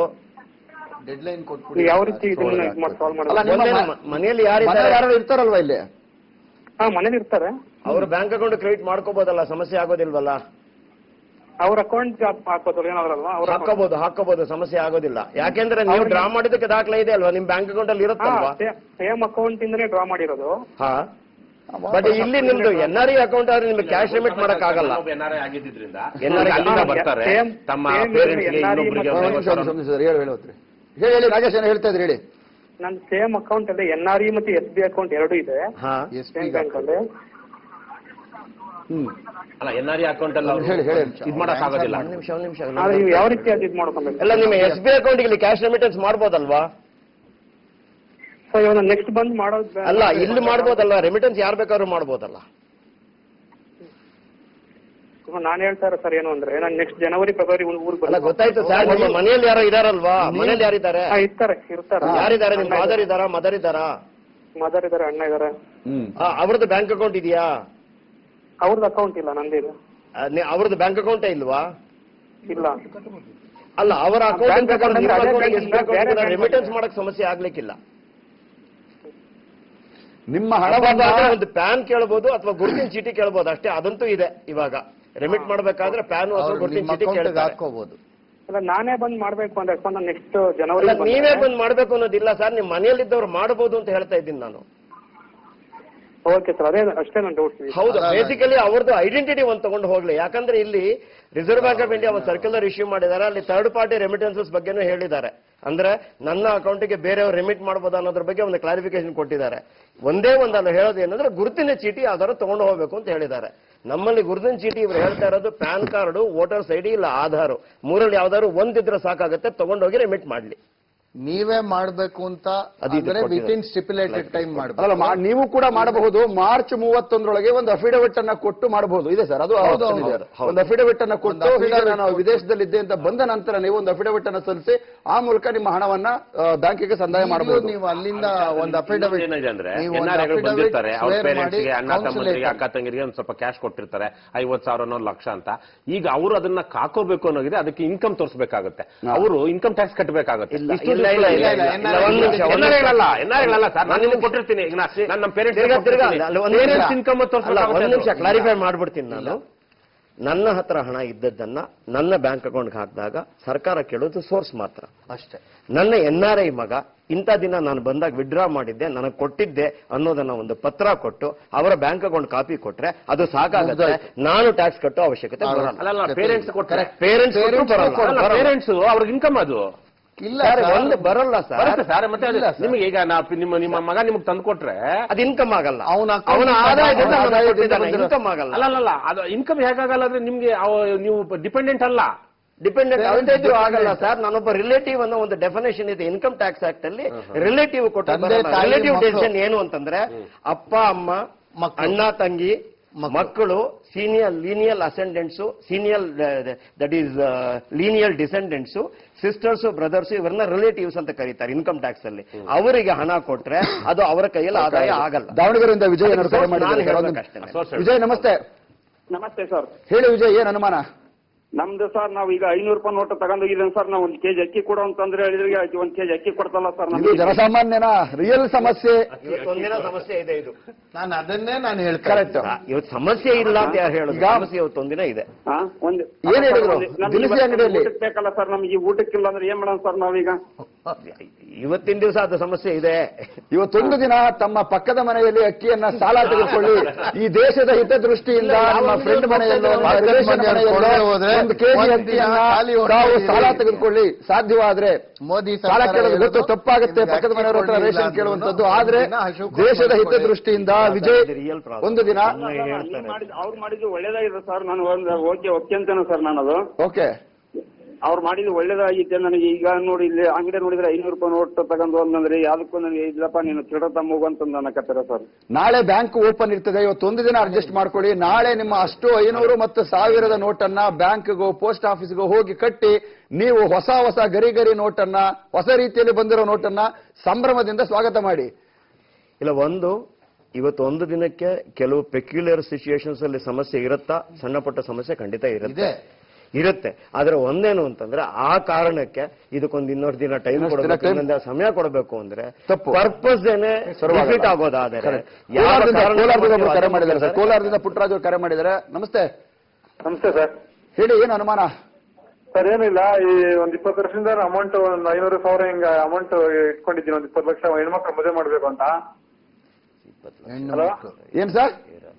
ಡೆಡ್ ಲೈನ್ ನೀವು ಕೊಟ್ಬಿಡಿ ಯಾವ ರೀತಿ ಇದನ್ನ ಇದ್ ಮಾಡಿ ಸಾಲ್ವ್ ಅಲ್ಲ, ಮಾಡೋದು ನಿಮ್ಮ ಒಂದೇ ಮ- ನಮ್ಮ ಮನೆಯಲ್ಲಿ ಮನೆ ಯಾರಿದ್ದಾರೆ ಯಾರು ಇರ್ತಾರಲ್ವಾ ಇಲ್ಲಿ ಹಾ ಮನೇಲಿ ಇರ್ತಾರೆ ಅವ್ರ ಬ್ಯಾಂಕ್ ಅಕೌಂಟ್ ಕ್ರೆಡಿಟ್ ಮಾಡ್ಕೋಬಹುದಲ್ಲ ಸಮಸ್ಯೆ ಆಗೋದಿಲ್ವಲ್ಲ ಅವ್ರ ಅಕೌಂಟ್ ಹಾಕೋದ್ರು ಏನಾದ್ರಲ್ವಾ ಅವ್ರ ಹಾಕೋಬಹುದು ಹಾಕೋಬಹುದು ಸಮಸ್ಯೆ ಆಗೋದಿಲ್ಲ ಯಾಕೆಂದ್ರೆ ನೀವು ಡ್ರಾ ಮಾಡಿದಕ್ಕೆ ದಾಖಲೆ ಇದೆ ಅಲ್ವಾ ನಿಮ್ ಬ್ಯಾಂಕ್ ಅಕೌಂಟ್ ಅಲ್ಲಿ ಇರುತ್ತಲ್ವಾ ಸೇಮ್ ಅಕೌಂಟ್ ಇಂದನೇ ಡ್ರಾ ಮಾಡಿರೋದು ಹಾ ಬಟ್ ಇಲ್ಲಿ ನಿಮ್ದು ಎನ್ ಆರ್ ಐ ಅಕೌಂಟ್ ಆದ್ರೆ ನಿಮ್ಗೆ ಕ್ಯಾಶ್ ಲಿಮಿಟ್ ಮಾಡಕ್ ಆಗಲ್ಲ ಎನ್ಆರ್ಐ ಆಗಿದ್ರಿಂದ NRI ಅಲ್ಲಿಂದ ಹಾ, ಬರ್ತಾರೆ same- ತಮ್ಮ same ಪೇರೆಂಟ್ಸ್ಗೆ NRI ಇನ್ನೊಬ್ರಿಗೆ ಮತ್ತು ಒಂದ್ ನಿಮಿಷ, ಒಂದ್ ನಿಮಿಷ, ಒಂದ್ ನಿಮಿಷ, ಹೇಳಿ ಹೇಳಿ ಹೋಗ್ತೀರಿ. ಹೇಳಿ ಹೇಳಿ ನಾಗೇಶ್ ಏನೋ ಹೇಳ್ತಾ ಇದ್ರಿ ಹೇಳಿ ನನ್ನ ಸೇಮ್ ಅಕೌಂಟ್ ಅಲ್ಲಿ ಎನ್ ಆರ್ ಇ ಮತ್ತು ಎಸ್ ಬಿ ಅಕೌಂಟ್ ಎರಡು ಇದೆ ಹಾ ಎಸ್ ಸೇಮ್ ಬ್ಯಾಂಕ್ ಅಲ್ಲಿ ಹ್ಮ್ ಅಲ್ಲ ಎನ್ಆರ್ಐ ಅಕೌಂಟ್ ಅಲ್ಲಿ ಅವ್ರು ಹೇಳಿ, ಹೇಳಿ. ಇದ್ ಮಾಡಕ್ ಆಗೋದಿಲ್ಲ ಒಂದ್ ನಿಮಿಷ ಒಂದ್ ನಿಮಿಷ ಆದ್ರೆ ನೀವು ಯಾವ ರೀತಿ ಅದು ಇದು ಮಾಡ್ಕೊಬೇಕು ಎಲ್ಲ ನಿಮ್ಮ ಎಸ್ ಬಿ ಅಕೌಂಟ್ ಇಲ್ಲಿ ಕ್ಯಾಶ್ ರೆಮಿಟೆನ್ಸ್ ಮಾಡ್ಬೋದಲ್ವಾ ಸೊ ಇವಾಗ ನೆಕ್ಸ್ಟ್ ಬಂದ್ ಮಾಡೋದು ಬೇಡ. ಅಲ್ಲ ಇಲ್ಲಿ ಮಾಡ್ಬೋದಲ್ಲ ರೆಮಿಟೆನ್ಸ್ ಯಾರು ಬೇಕಾದ್ರೂ ಮಾಡ್ಬೋದಲ್ಲ ಇವಾಗ ನಾನ್ ಹೇಳ್ತಾ ಇರೋ ಸರ್ ಏನು ಅಂದ್ರೆ ನಾನು ನೆಕ್ಸ್ಟ್ ಜನವರಿ ಫೆಬ್ರವರಿ ಊರಿಗೆ ಅಲ್ಲ ಗೊತ್ತಾಯ್ತು ಸರ್ ನಿಮ್ಮ ಮನೆಯಲ್ಲಿ ಯಾರೋ ಇದಾರಲ್ವಾ ಮನೇಲಿ ಯಾರಿದ್ದಾರೆ ಹಾ ಇರ್ತಾರೆ ಇರ್ತಾರೆ ಯಾರಿದ್ದಾರೆ ನಿಮ್ ಫಾದರ್ ಇದ್ದಾರಾ ಮದರ್ ಇದ್ದಾರಾ ಮದರ್ ಇದಾರೆ ಅಣ್ಣ ಇದಾರೆ ಹ್ಮ್ ಆ, ಅವ್ರದ್ದು ಬ್ಯಾಂಕ್ ಅಕೌಂಟ್ ಇದೆಯಾ ಅವ್ರದ್ದು ಅಕೌಂಟ್ ಇಲ್ಲ ನಂದಿದೆ ಆ, ನಿ- ಅವ್ರದ್ದು ಬ್ಯಾಂಕ್ ಅಕೌಂಟೇ ಇಲ್ವಾ ಇಲ್ಲ ಅಲ್ಲ ಅವರ ಅಕೌಂಟ್ Bank account ಅಂದ್ರೆ ಅದೇ bank ಇಂದ ಬೇರೆ bank ರೆಮಿಟೆನ್ಸ್ ಮಾಡಕ್ ಸಮಸ್ಯೆ ಆಗ್ಲಿಕ್ಕಿಲ್ಲ ನಿಮ್ಮ ಹಣವನ್ನ ಹಣವನ್ನ ಒಂದು ಪ್ಯಾನ್ ಕೇಳ್ಬೋದು ಅಥವಾ ಗುರುತಿನ ಚೀಟಿ ಕೇಳ್ಬೋದು ಅಷ್ಟೇ ಅದಂತೂ ಇದೆ ಇವಾಗ ರೆಮಿಟ್ ಮಾಡ್ಬೇಕಾದ್ರೆ ಪ್ಯಾನ್ ಅಥವಾ ಅವ್ರು ಗುರುತಿನ ನಿಮ್ಮ ಚೀಟಿ ಅಕೌಂಟ್ಗೆ ಕೇಳ್ತಾರೆ ಹಾಕೋಬಹುದು ಅಲ್ಲ ನಾನೇ ಬಂದ್ ಮಾಡ್ಬೇಕು ಅಂದ್ರೆ ಯಾಕಂದ್ರೆ ನೆಕ್ಸ್ಟ್ ಅಲ್ಲ ಜನವರಿ ನೀವೇ ಬಂದ್ ಮಾಡ್ಬೇಕು ಅನ್ನೋದಿಲ್ಲ ಸರ್ ನಿಮ್ ಮನೆಯಲ್ಲಿದ್ದವ್ರು ಮಾಡಬಹುದು ಅಂತ ಹೇಳ್ತಾ ಇದ್ದೀನಿ ನಾನು ಓಕೆ ಸರ್ ಅದೇ ಅಷ್ಟೇ ನನ್ನ ಡೌಟ್ಸ್ ಹೌದು ಬೇಸಿಕಲಿ ಅವ್ರದ್ದು ಐಡೆಂಟಿಟಿ ಒಂದು ತಗೊಂಡು ಹೋಗ್ಲಿ ಯಾಕಂದ್ರೆ ಇಲ್ಲಿ ರಿಸರ್ವ್ ಬ್ಯಾಂಕ್ ಆಫ್ ಇಂಡಿಯಾ ಒಂದು ಸರ್ಕ್ಯುಲರ್ ಇಶ್ಯೂ ಮಾಡಿದ್ದಾರೆ ಅಲ್ಲಿ ಥರ್ಡ್ ಪಾರ್ಟಿ ರೆಮಿಟೆನ್ಸಸ್ ಬಗ್ಗೆನೂ ಹೇಳಿದ್ದಾರೆ ಅಂದ್ರೆ ನನ್ನ ಅಕೌಂಟಿಗೆ ಬೇರೆಯವ್ರು ರೆಮಿಟ್ ಮಾಡ್ಬೋದು ಅನ್ನೋದ್ರ ಬಗ್ಗೆ ಒಂದು ಕ್ಲಾರಿಫಿಕೇಶನ್ ಕೊಟ್ಟಿದ್ದಾರೆ ಒಂದೇ ಒಂದಲ್ಲ ಹೇಳೋದು ಏನಂದ್ರೆ ಗುರುತಿನ ಚೀಟಿ ಯಾವ್ದಾದ್ರು ತಗೊಂಡು ಹೋಗ್ಬೇಕು ಅಂತ ಹೇಳಿದ್ದಾರೆ ನಮ್ಮಲ್ಲಿ ಗುರುತಿನ ಚೀಟಿ ಇವ್ರು ಹೇಳ್ತಾ ಇರೋದು ಪ್ಯಾನ್ ಕಾರ್ಡು ವೋಟರ್ಸ್ ಐಡಿ ಇಲ್ಲ ಆಧಾರ್ ಮೂರಲ್ಲಿ ಯಾವ್ದಾದ್ರು ಒಂದಿದ್ರೆ ಸಾಕಾಗುತ್ತೆ ತಗೊಂಡೋಗಿ ರೆಮಿಟ್ ಮಾಡ್ಲಿ ನೀವೇ ಮಾಡ್ಬೇಕು ಅಂತ ಅದು ಇದು ಅಂದ್ರೆ ಕೊಟ್ಟಿದ್ದಾರೆ. ವಿತ್ ಇನ್ ಸ್ಟಿಪ್ಯುಲೇಟೆಡ್ ಟೈಮ್ ಅಲ್ಲ ಮಾಡ್ಬೇಕು ಮಾ- ನೀವು ಕೂಡ ಮಾಡಬಹುದು ಮಾರ್ಚ್ ಮೂವತ್ತೊಂದರೊಳಗೆ ಒಂದು ಅಫಿಡವಿಟ್ ಅನ್ನ ಕೊಟ್ಟು ಮಾಡಬಹುದು ಇದೆ ಸರ್ ಅದು ಹೌದು, option ಇದೆ. ಹೌದು, ಹೌದು. ಒಂದು ಅಫಿಡವಿಟ್ ಅನ್ನ ಕೊಟ್ಟು ಒಂದು ಈಗ affidavit ನಾನು ವಿದೇಶದಲ್ಲಿದ್ದೆ ಅಂತ ಬಂದ ನಂತರ ನೀವು ಒಂದು ಅಫಿಡವಿಟ್ ಅನ್ನ ಸಲ್ಲಿಸಿ ಆ ಮೂಲಕ ನಿಮ್ಮ ಹಣವನ್ನ ಬ್ಯಾಂಕಿಗೆ ಸಂದಾಯ ಮಾಡಬಹುದು ನೀವು ಅಲ್ಲಿಂದ ಒಂದು ಅಫಿಡವಿಟ್ ಏನಿದೆ ಅಂದ್ರೆ ನೀವು ಒಂದು ಎನ್ಆರ್ಐಗಳು affidavit ಬಂದಿರ್ತಾರೆ ಅವ್ರ swear ಪೇರೆಂಟ್ಸ್ ಮಾಡಿ ಗೆ ಅಣ್ಣ ತಮ್ಮಂದಿರಿಗೆ consulate ಅಕ್ಕ ತಂಗಿರಿಗೆ ಒಂದ್ ಸ್ವಲ್ಪ ಕ್ಯಾಶ್ ಕೊಟ್ಟಿರ್ತಾರೆ ಐವತ್ ಸಾವಿರ ಅನ್ನೋ ಲಕ್ಷ ಅಂತ ಈಗ ಅವರು ಅದನ್ನ ಕಾಕೋಬೇಕು ಅನ್ನೋಗಿದೆ ಅದಕ್ಕೆ ಇನ್ಕಮ್ ತೋರಿಸಬೇಕಾಗುತ್ತೆ ಅವರು ಇನ್ಕಮ್ ಟ್ಯಾಕ್ಸ್ ಕಟ್ಟಬೇಕಾಗುತ್ತೆ ಇಲ್ಲ, ಇಷ್ಟು ಇಲ್ಲ, ಇಲ್ಲ, ಇಲ್ಲ, ಇಲ್ಲ, ಇಲ್ಲ, ಒಂದ್ ನಿಮಿಷ, ಒಂದ್ ನಿಮಿಷ. ಎನ್ಆರ್ಐಗಳಲ್ಲ ಎನ್ಆರ್ಐಗಳಲ್ಲ ಸರ್ ನಾನು ನಿಮ್ಗೆ ಕೊಟ್ಟಿರ್ತೀನಿ ಈಗ ನಾ- ನಾನು ನಮ್ಮ ಪೇರೆಂಟ್ಸ್ ತಿರ್ಗಾ ತಿರ್ಗಾ ಅಲ್ಲ, ಅಲ್ಲಿ ಒಂದ್ ನಿಮಿಷ. ಇನ್ಕಮ್ ಅಲ್ಲ, ಒಂದ್ ನಿಮಿಷ ಕ್ಲಾರಿಫೈ ಮಾಡ್ಬಿಡ್ತೀನಿ ನಾನು ನನ್ನ ಹತ್ರ ಹಣ ಇದ್ದದ್ದನ್ನ ನನ್ನ ಬ್ಯಾಂಕ್ ಅಕೌಂಟ್ಗೆ ಹಾಕಿದಾಗ ಸರ್ಕಾರ ಕೇಳೋದು ಸೋರ್ಸ್ ಮಾತ್ರ ಅಷ್ಟೇ ನನ್ನ ಎನ್ ಆರ್ ಐ ಮಗ ಇಂಥ ದಿನ ನಾನು ಬಂದಾಗ ವಿಡ್ರಾ ಮಾಡಿದ್ದೆ ನನಗೆ ಕೊಟ್ಟಿದ್ದೆ ಅನ್ನೋದನ್ನ ಒಂದು ಪತ್ರ ಕೊಟ್ಟು ಅವರ ಬ್ಯಾಂಕ್ ಅಕೌಂಟ್ ಕಾಪಿ ಕೊಟ್ರೆ ಅದು ಸಾಕಾಗುತ್ತೆ ನಾನು ಟ್ಯಾಕ್ಸ್ ಕಟ್ಟೋ ಅವಶ್ಯಕತೆ ಬರಲ್ಲ ಅಲ್ಲ ಪೇರೆಂಟ್ಸ್ ಕೊಡ್ತಾರೆ ಪೇರೆಂಟ್ಸ್ Parents ಬರಲ್ಲ ಕೊಡಲ್ಲ. ಬರಲ್ಲ. ಪೇರೆಂಟ್ಸ್ ಅವ್ರಿಗೆ ಇನ್ಕಮ್ ಅದು ಇಲ್ಲ ಸರ್, ಸರ್. ಒಂದು ಬರಲ್ಲ ಸರ್ ಬರುತ್ತೆ ಸರ್ ಮತ್ತೆ ಅದು ಇಲ್ಲ ಸರ್. ನಿಮಗೆ ಈಗ ನಾ ನಿಮ್ಮ ನಿಮ್ಮ ಮಗ ನಿಮ್ಗೆ ತಂದು ಕೊಟ್ರೆ ಅದು ಇನ್ಕಮ್ ಆಗಲ್ಲ ಅವ್ನ account ಅವನ ಇಂದ ಆದಾಯದಿಂದ ಅವನ ಆದಾಯದಿಂದ ಬಂದಿರೋ- ಇನ್ಕಮ್ ಆಗಲ್ಲ ಅಲ್ಲ ಅಲ್ಲ ಅದು ಇನ್ಕಮ್ ಹೇಗಾಗಲ್ಲ ಅಂದ್ರೆ ನಿಮ್ಗೆ ಅವ- ನೀವು ಡಿಪೆಂಡೆಂಟ್ ಅಲ್ಲ ಡಿಪೆಂಡೆಂಟ್ Parent ಅವತ್ತೇ ಇದ್ರು ಆಗಲ್ಲ dependent. ಸರ್ ನಾನೊಬ್ಬ ರಿಲೇಟಿವ್ ಅನ್ನೋ ಒಂದು ಡೆಫಿನೇಷನ್ ಇದೆ ಇನ್ಕಮ್ ಟ್ಯಾಕ್ಸ್ ಆಕ್ಟ್ ಅಲ್ಲಿ ರಿಲೇಟಿವ್ ತಂದೆ, ತಾಯಿ, ರಿಲೇಟಿವ್ ಮಕ್ಕಳು. ಡೆಸಿಷನ್ ಏನು ಅಂತಂದ್ರೆ ಅಪ್ಪ ಅಮ್ಮ ಮಕ್ಕಳು. ಅಣ್ಣ ತಂಗಿ ಮಕ್ಕಳು. ಮಕ್ಕಳು senior lineal ascendants senior that is lineal descendants sisters brothers ಇವರನ್ನ ರಿಲೇಟಿವ್ಸ್ ಅಂತ ಕರೀತಾರೆ ಇನ್ಕಮ್ ಟ್ಯಾಕ್ಸ್ ಅಲ್ಲಿ ಅವರಿಗೆ ಹಣ ಕೊಟ್ರೆ ಅದು ಅವರ ಕೈಯಲ್ಲಿ ಆದಾಯ ಆಗಲ್ಲ ದಾವಣಗೆರೆಯಿಂದ ವಿಜಯ್ ಅದಕ್ಕೆ ಏನಾದ್ರು ಕರೆ source ನಾನು ಮಾಡಿದ್ದಾರೆ ಸರ್? ಹೇಳ್ಬೇಕಷ್ಟೇನೆ. ಒಂದು- Source ಹೇಳಿ. ವಿಜಯ್ ನಮಸ್ತೆ ನಮಸ್ತೆ ಸರ್ ಹೇಳಿ ವಿಜಯ್ ಏನ್ ಅನುಮಾನ ನಮ್ದು ಸರ್ ನಾವು ಈಗ ಐನೂರು ರೂಪಾಯಿ ನೋಟ್ ತಗೊಂಡೋಗಿದ್ದೇನೆ ಸರ್ ನಾವು ಒಂದು ಕೆಜಿ ಅಕ್ಕಿ ಕೊಡು ಅಂತಂದ್ರೆ ಹೇಳಿದ್ರೆ ಒಂದ್ ಕೆಜಿ ಅಕ್ಕಿ ಕೊಡ್ತಲ್ಲ ಸರ್ ಇದು ನಮ್ಗೆ ಜನಸಾಮಾನ್ಯನ ರಿಯಲ್ ಸಮಸ್ಯೆ ಇವತ್ತೊಂದಿನ ಸಮಸ್ಯೆ ಇದೆ ಇದು ನಾನು ಅದನ್ನೇ ನಾನು ಹೇಳ್ತಾ ಕರೆಕ್ಟ್ ಆ, ಇವತ್ತು ಸಮಸ್ಯೆ ಇಲ್ಲ ಅಂತ ಯಾರು ಹೇಳುದು ಈಗ- ಸಮಸ್ಯೆ ಇವತ್ತೊಂದಿನ ಇದೆ ಹಾ? ಒಂದ್ ಏನ್ ಹೇಳಿದ್ರು? ನಮ್ಗೆ ದಿನಸಿ ಇವತ್ತು ಅಂಗಡಿಯಲ್ಲಿ? ಊಟಕ್ಕೆ ಬೇಕಲ್ಲ ಸರ್ ನಮ್ಗೆ ಈ ಊಟಕ್ಕಿಲ್ಲ ಅಂದ್ರೆ ಏನ್ ಮಾಡೋಣ ಸರ್ ನಾವೀಗ ಇವತ್ತಿನ ದಿವಸ ಅದು ಸಮಸ್ಯೆ ಇದೆ ಇವತ್ತೊಂದು ದಿನ ತಮ್ಮ ಪಕ್ಕದ ಮನೆಯಲ್ಲಿ ಅಕ್ಕಿಯನ್ನ ಸಾಲ ತೆಗೆದುಕೊಳ್ಳಿ ಈ ದೇಶದ ಹಿತದೃಷ್ಟಿಯಿಂದ ಇಲ್ಲ, ನಿಮ್ಮ ಯಾವಾಗ್ಲೂ ಫ್ರೆಂಡ್ ಮನೆಯಲ್ಲೋ ನಿಮ್ಮ ಪಕ್ಕದ ರಿಲೇಷನ್ ಮನೆಯವ್ರು ಮನೆಯಲ್ಲೋ ಕೊಡದೆ ಹೋದ್ರೆ ಒಂದು ಕೆಜಿ ಒಂದು ಅಕ್ಕಿಯನ್ನ ದಿನ ಖಾಲಿ ಹೊಟ್ಟೆ ತಾವು ಇರಿ. ಸಾಲ ತೆಗೆದುಕೊಳ್ಳಿ ಸಾಧ್ಯವಾದ್ರೆ ಮೋದಿ ಸಾಲ ಸರ್ಕಾರ ಕೇಳೋದು ಗೊತ್ತು ಹೇಳೋದು, ತಪ್ಪಾಗುತ್ತೆ ನಿಮ್ಗೆ ಪಕ್ಕದ ಅಕ್ಕಿ ಮನೆಯವರ ಹತ್ರ ಕೊಡ್ಲಿಲ್ಲ ರೇಷನ್ ಅಂದ್ರೂ ಕೇಳುವಂತದ್ದು ಒಂದು ಆದ್ರೆ ದಿನ ಹಸಿವು ದೇಶದ ಕೊಡ್ಕೊಳ್ಳಿ. ಹಿತದೃಷ್ಟಿಯಿಂದ ವಿಜಯ್ ಇದು real problem. ಒಂದು ದಿನ ಅವ್ರು ಮಾಡಿದ್ದು ಒಳ್ಳೇದಾಗಿದೆ ಸರ್ ನಾನು ಒಂದು ಓಕೆ ಓಕೆ ಅಂತೇನೆ ಸರ್ ನಾನು ಅದು ಓಕೆ ಅವ್ರು ಮಾಡಿದ್ದು ಒಳ್ಳೇದಾಗಿತ್ತೆ ನನಗೆ ಈಗ ನೋಡಿ ಇಲ್ಲಿ ಅಂಗಡಿ ನೋಡಿದ್ರೆ ಐನೂರು ರೂಪಾಯಿ ನೋಟ್ ತಗೊಂಡು ಅಂತಂದ್ರೆ ಯಾವ್ದಕ್ಕೂ ನನಗೆ ಇಲ್ಲಪ್ಪ ನೀನು ತಿಳೋ ತಮ್ಮಗು ಅಂತ ಅನ್ನಕತ್ತಾರ ಸರ್ ನಾಳೆ ಬ್ಯಾಂಕ್ ಓಪನ್ ಇರ್ತದೆ ಇವತ್ತೊಂದು ದಿನ ಅಡ್ಜಸ್ಟ್ ಮಾಡ್ಕೊಳ್ಳಿ ನಾಳೆ ನಿಮ್ಮ ಅಷ್ಟು ಐನೂರು ಮತ್ತು ಸಾವಿರದ ನೋಟನ್ನ ಬ್ಯಾಂಕ್ಗೋ ಪೋಸ್ಟ್ ಆಫೀಸ್ಗೋ ಹೋಗಿ ಕಟ್ಟಿ ನೀವು ಹೊಸ ಹೊಸ ಗರಿ ಗರಿ ನೋಟನ್ನ ಹೊಸ ರೀತಿಯಲ್ಲಿ ಬಂದಿರೋ ನೋಟನ್ನ ಸಂಭ್ರಮದಿಂದ ಸ್ವಾಗತ ಮಾಡಿ ಇಲ್ಲ ಒಂದು ಇವತ್ತು ಒಂದು ದಿನಕ್ಕೆ ಕೆಲವು ಪೆಕ್ಯುಲರ್ ಸಿಚುಯೇಷನ್ಸ್ ಅಲ್ಲಿ ಸಮಸ್ಯೆ ಇರುತ್ತಾ ಸಣ್ಣ ಪುಟ್ಟ ಸಮಸ್ಯೆ ಖಂಡಿತ ಇರುತ್ತೆ ಇದೆ. ಇರುತ್ತೆ ಆದ್ರೆ ಒಂದೇನು ಅಂತಂದ್ರೆ ಆ ಕಾರಣಕ್ಕೆ ಇದಕ್ಕೊಂದು ಇನ್ನೊಂದು ದಿನ ಟೈಮ್ ಇನ್ನೊಂದು ದಿನ ಕೊಡಬೇಕು time- ಇನ್ನೊಂದು ದಿನ ಸಮಯ ಕೊಡಬೇಕು ಅಂದ್ರೆ ತಪ್ಪು. ಪರ್ಪಸ್ ಏನೇ ಸರ್ವಾಗಲ್ಲ. ರಿಪೀಟ್ ಆಗೋದಾದರೆ ಯಾವ ಕೋಲಾರದಿಂದ ಕಾರಣಕ್ಕೆ ಕೋಲಾರದಿಂದ ಒಬ್ರು ಕರೆ ಮತ್ತೆ ಮಾಡಿದ್ದಾರೆ ಸರ್ ಮಾಡ್ತಾರೆ? ಕೋಲಾರದಿಂದ ಪುಟ್ಟರಾಜು ಅವ್ರು ಕರೆ ಮಾಡಿದ್ದಾರೆ ನಮಸ್ತೆ ನಮಸ್ತೆ ಸರ್ ಹೇಳಿ ಏನು ಅನುಮಾನ ಸರ್ ಏನಿಲ್ಲ ಈ ಒಂದ್ ಇಪ್ಪತ್ತು ವರ್ಷದಿಂದ ಅಮೌಂಟ್ ಒಂದ್ ಐನೂರು ಸಾವಿರ ಹಿಂಗ ಅಮೌಂಟ್ ಇಟ್ಕೊಂಡಿದ್ದೀನಿ ಒಂದ್ ಇಪ್ಪತ್ತು ಲಕ್ಷ ಹೆಣ್ಮಕ್ಳು ಮದುವೆ ಮಾಡ್ಬೇಕು ಅಂತ ಹೆಣ್ಣು ಹಲೋ? ಮಕ್ಕಳು. ಏನ್ ಸರ್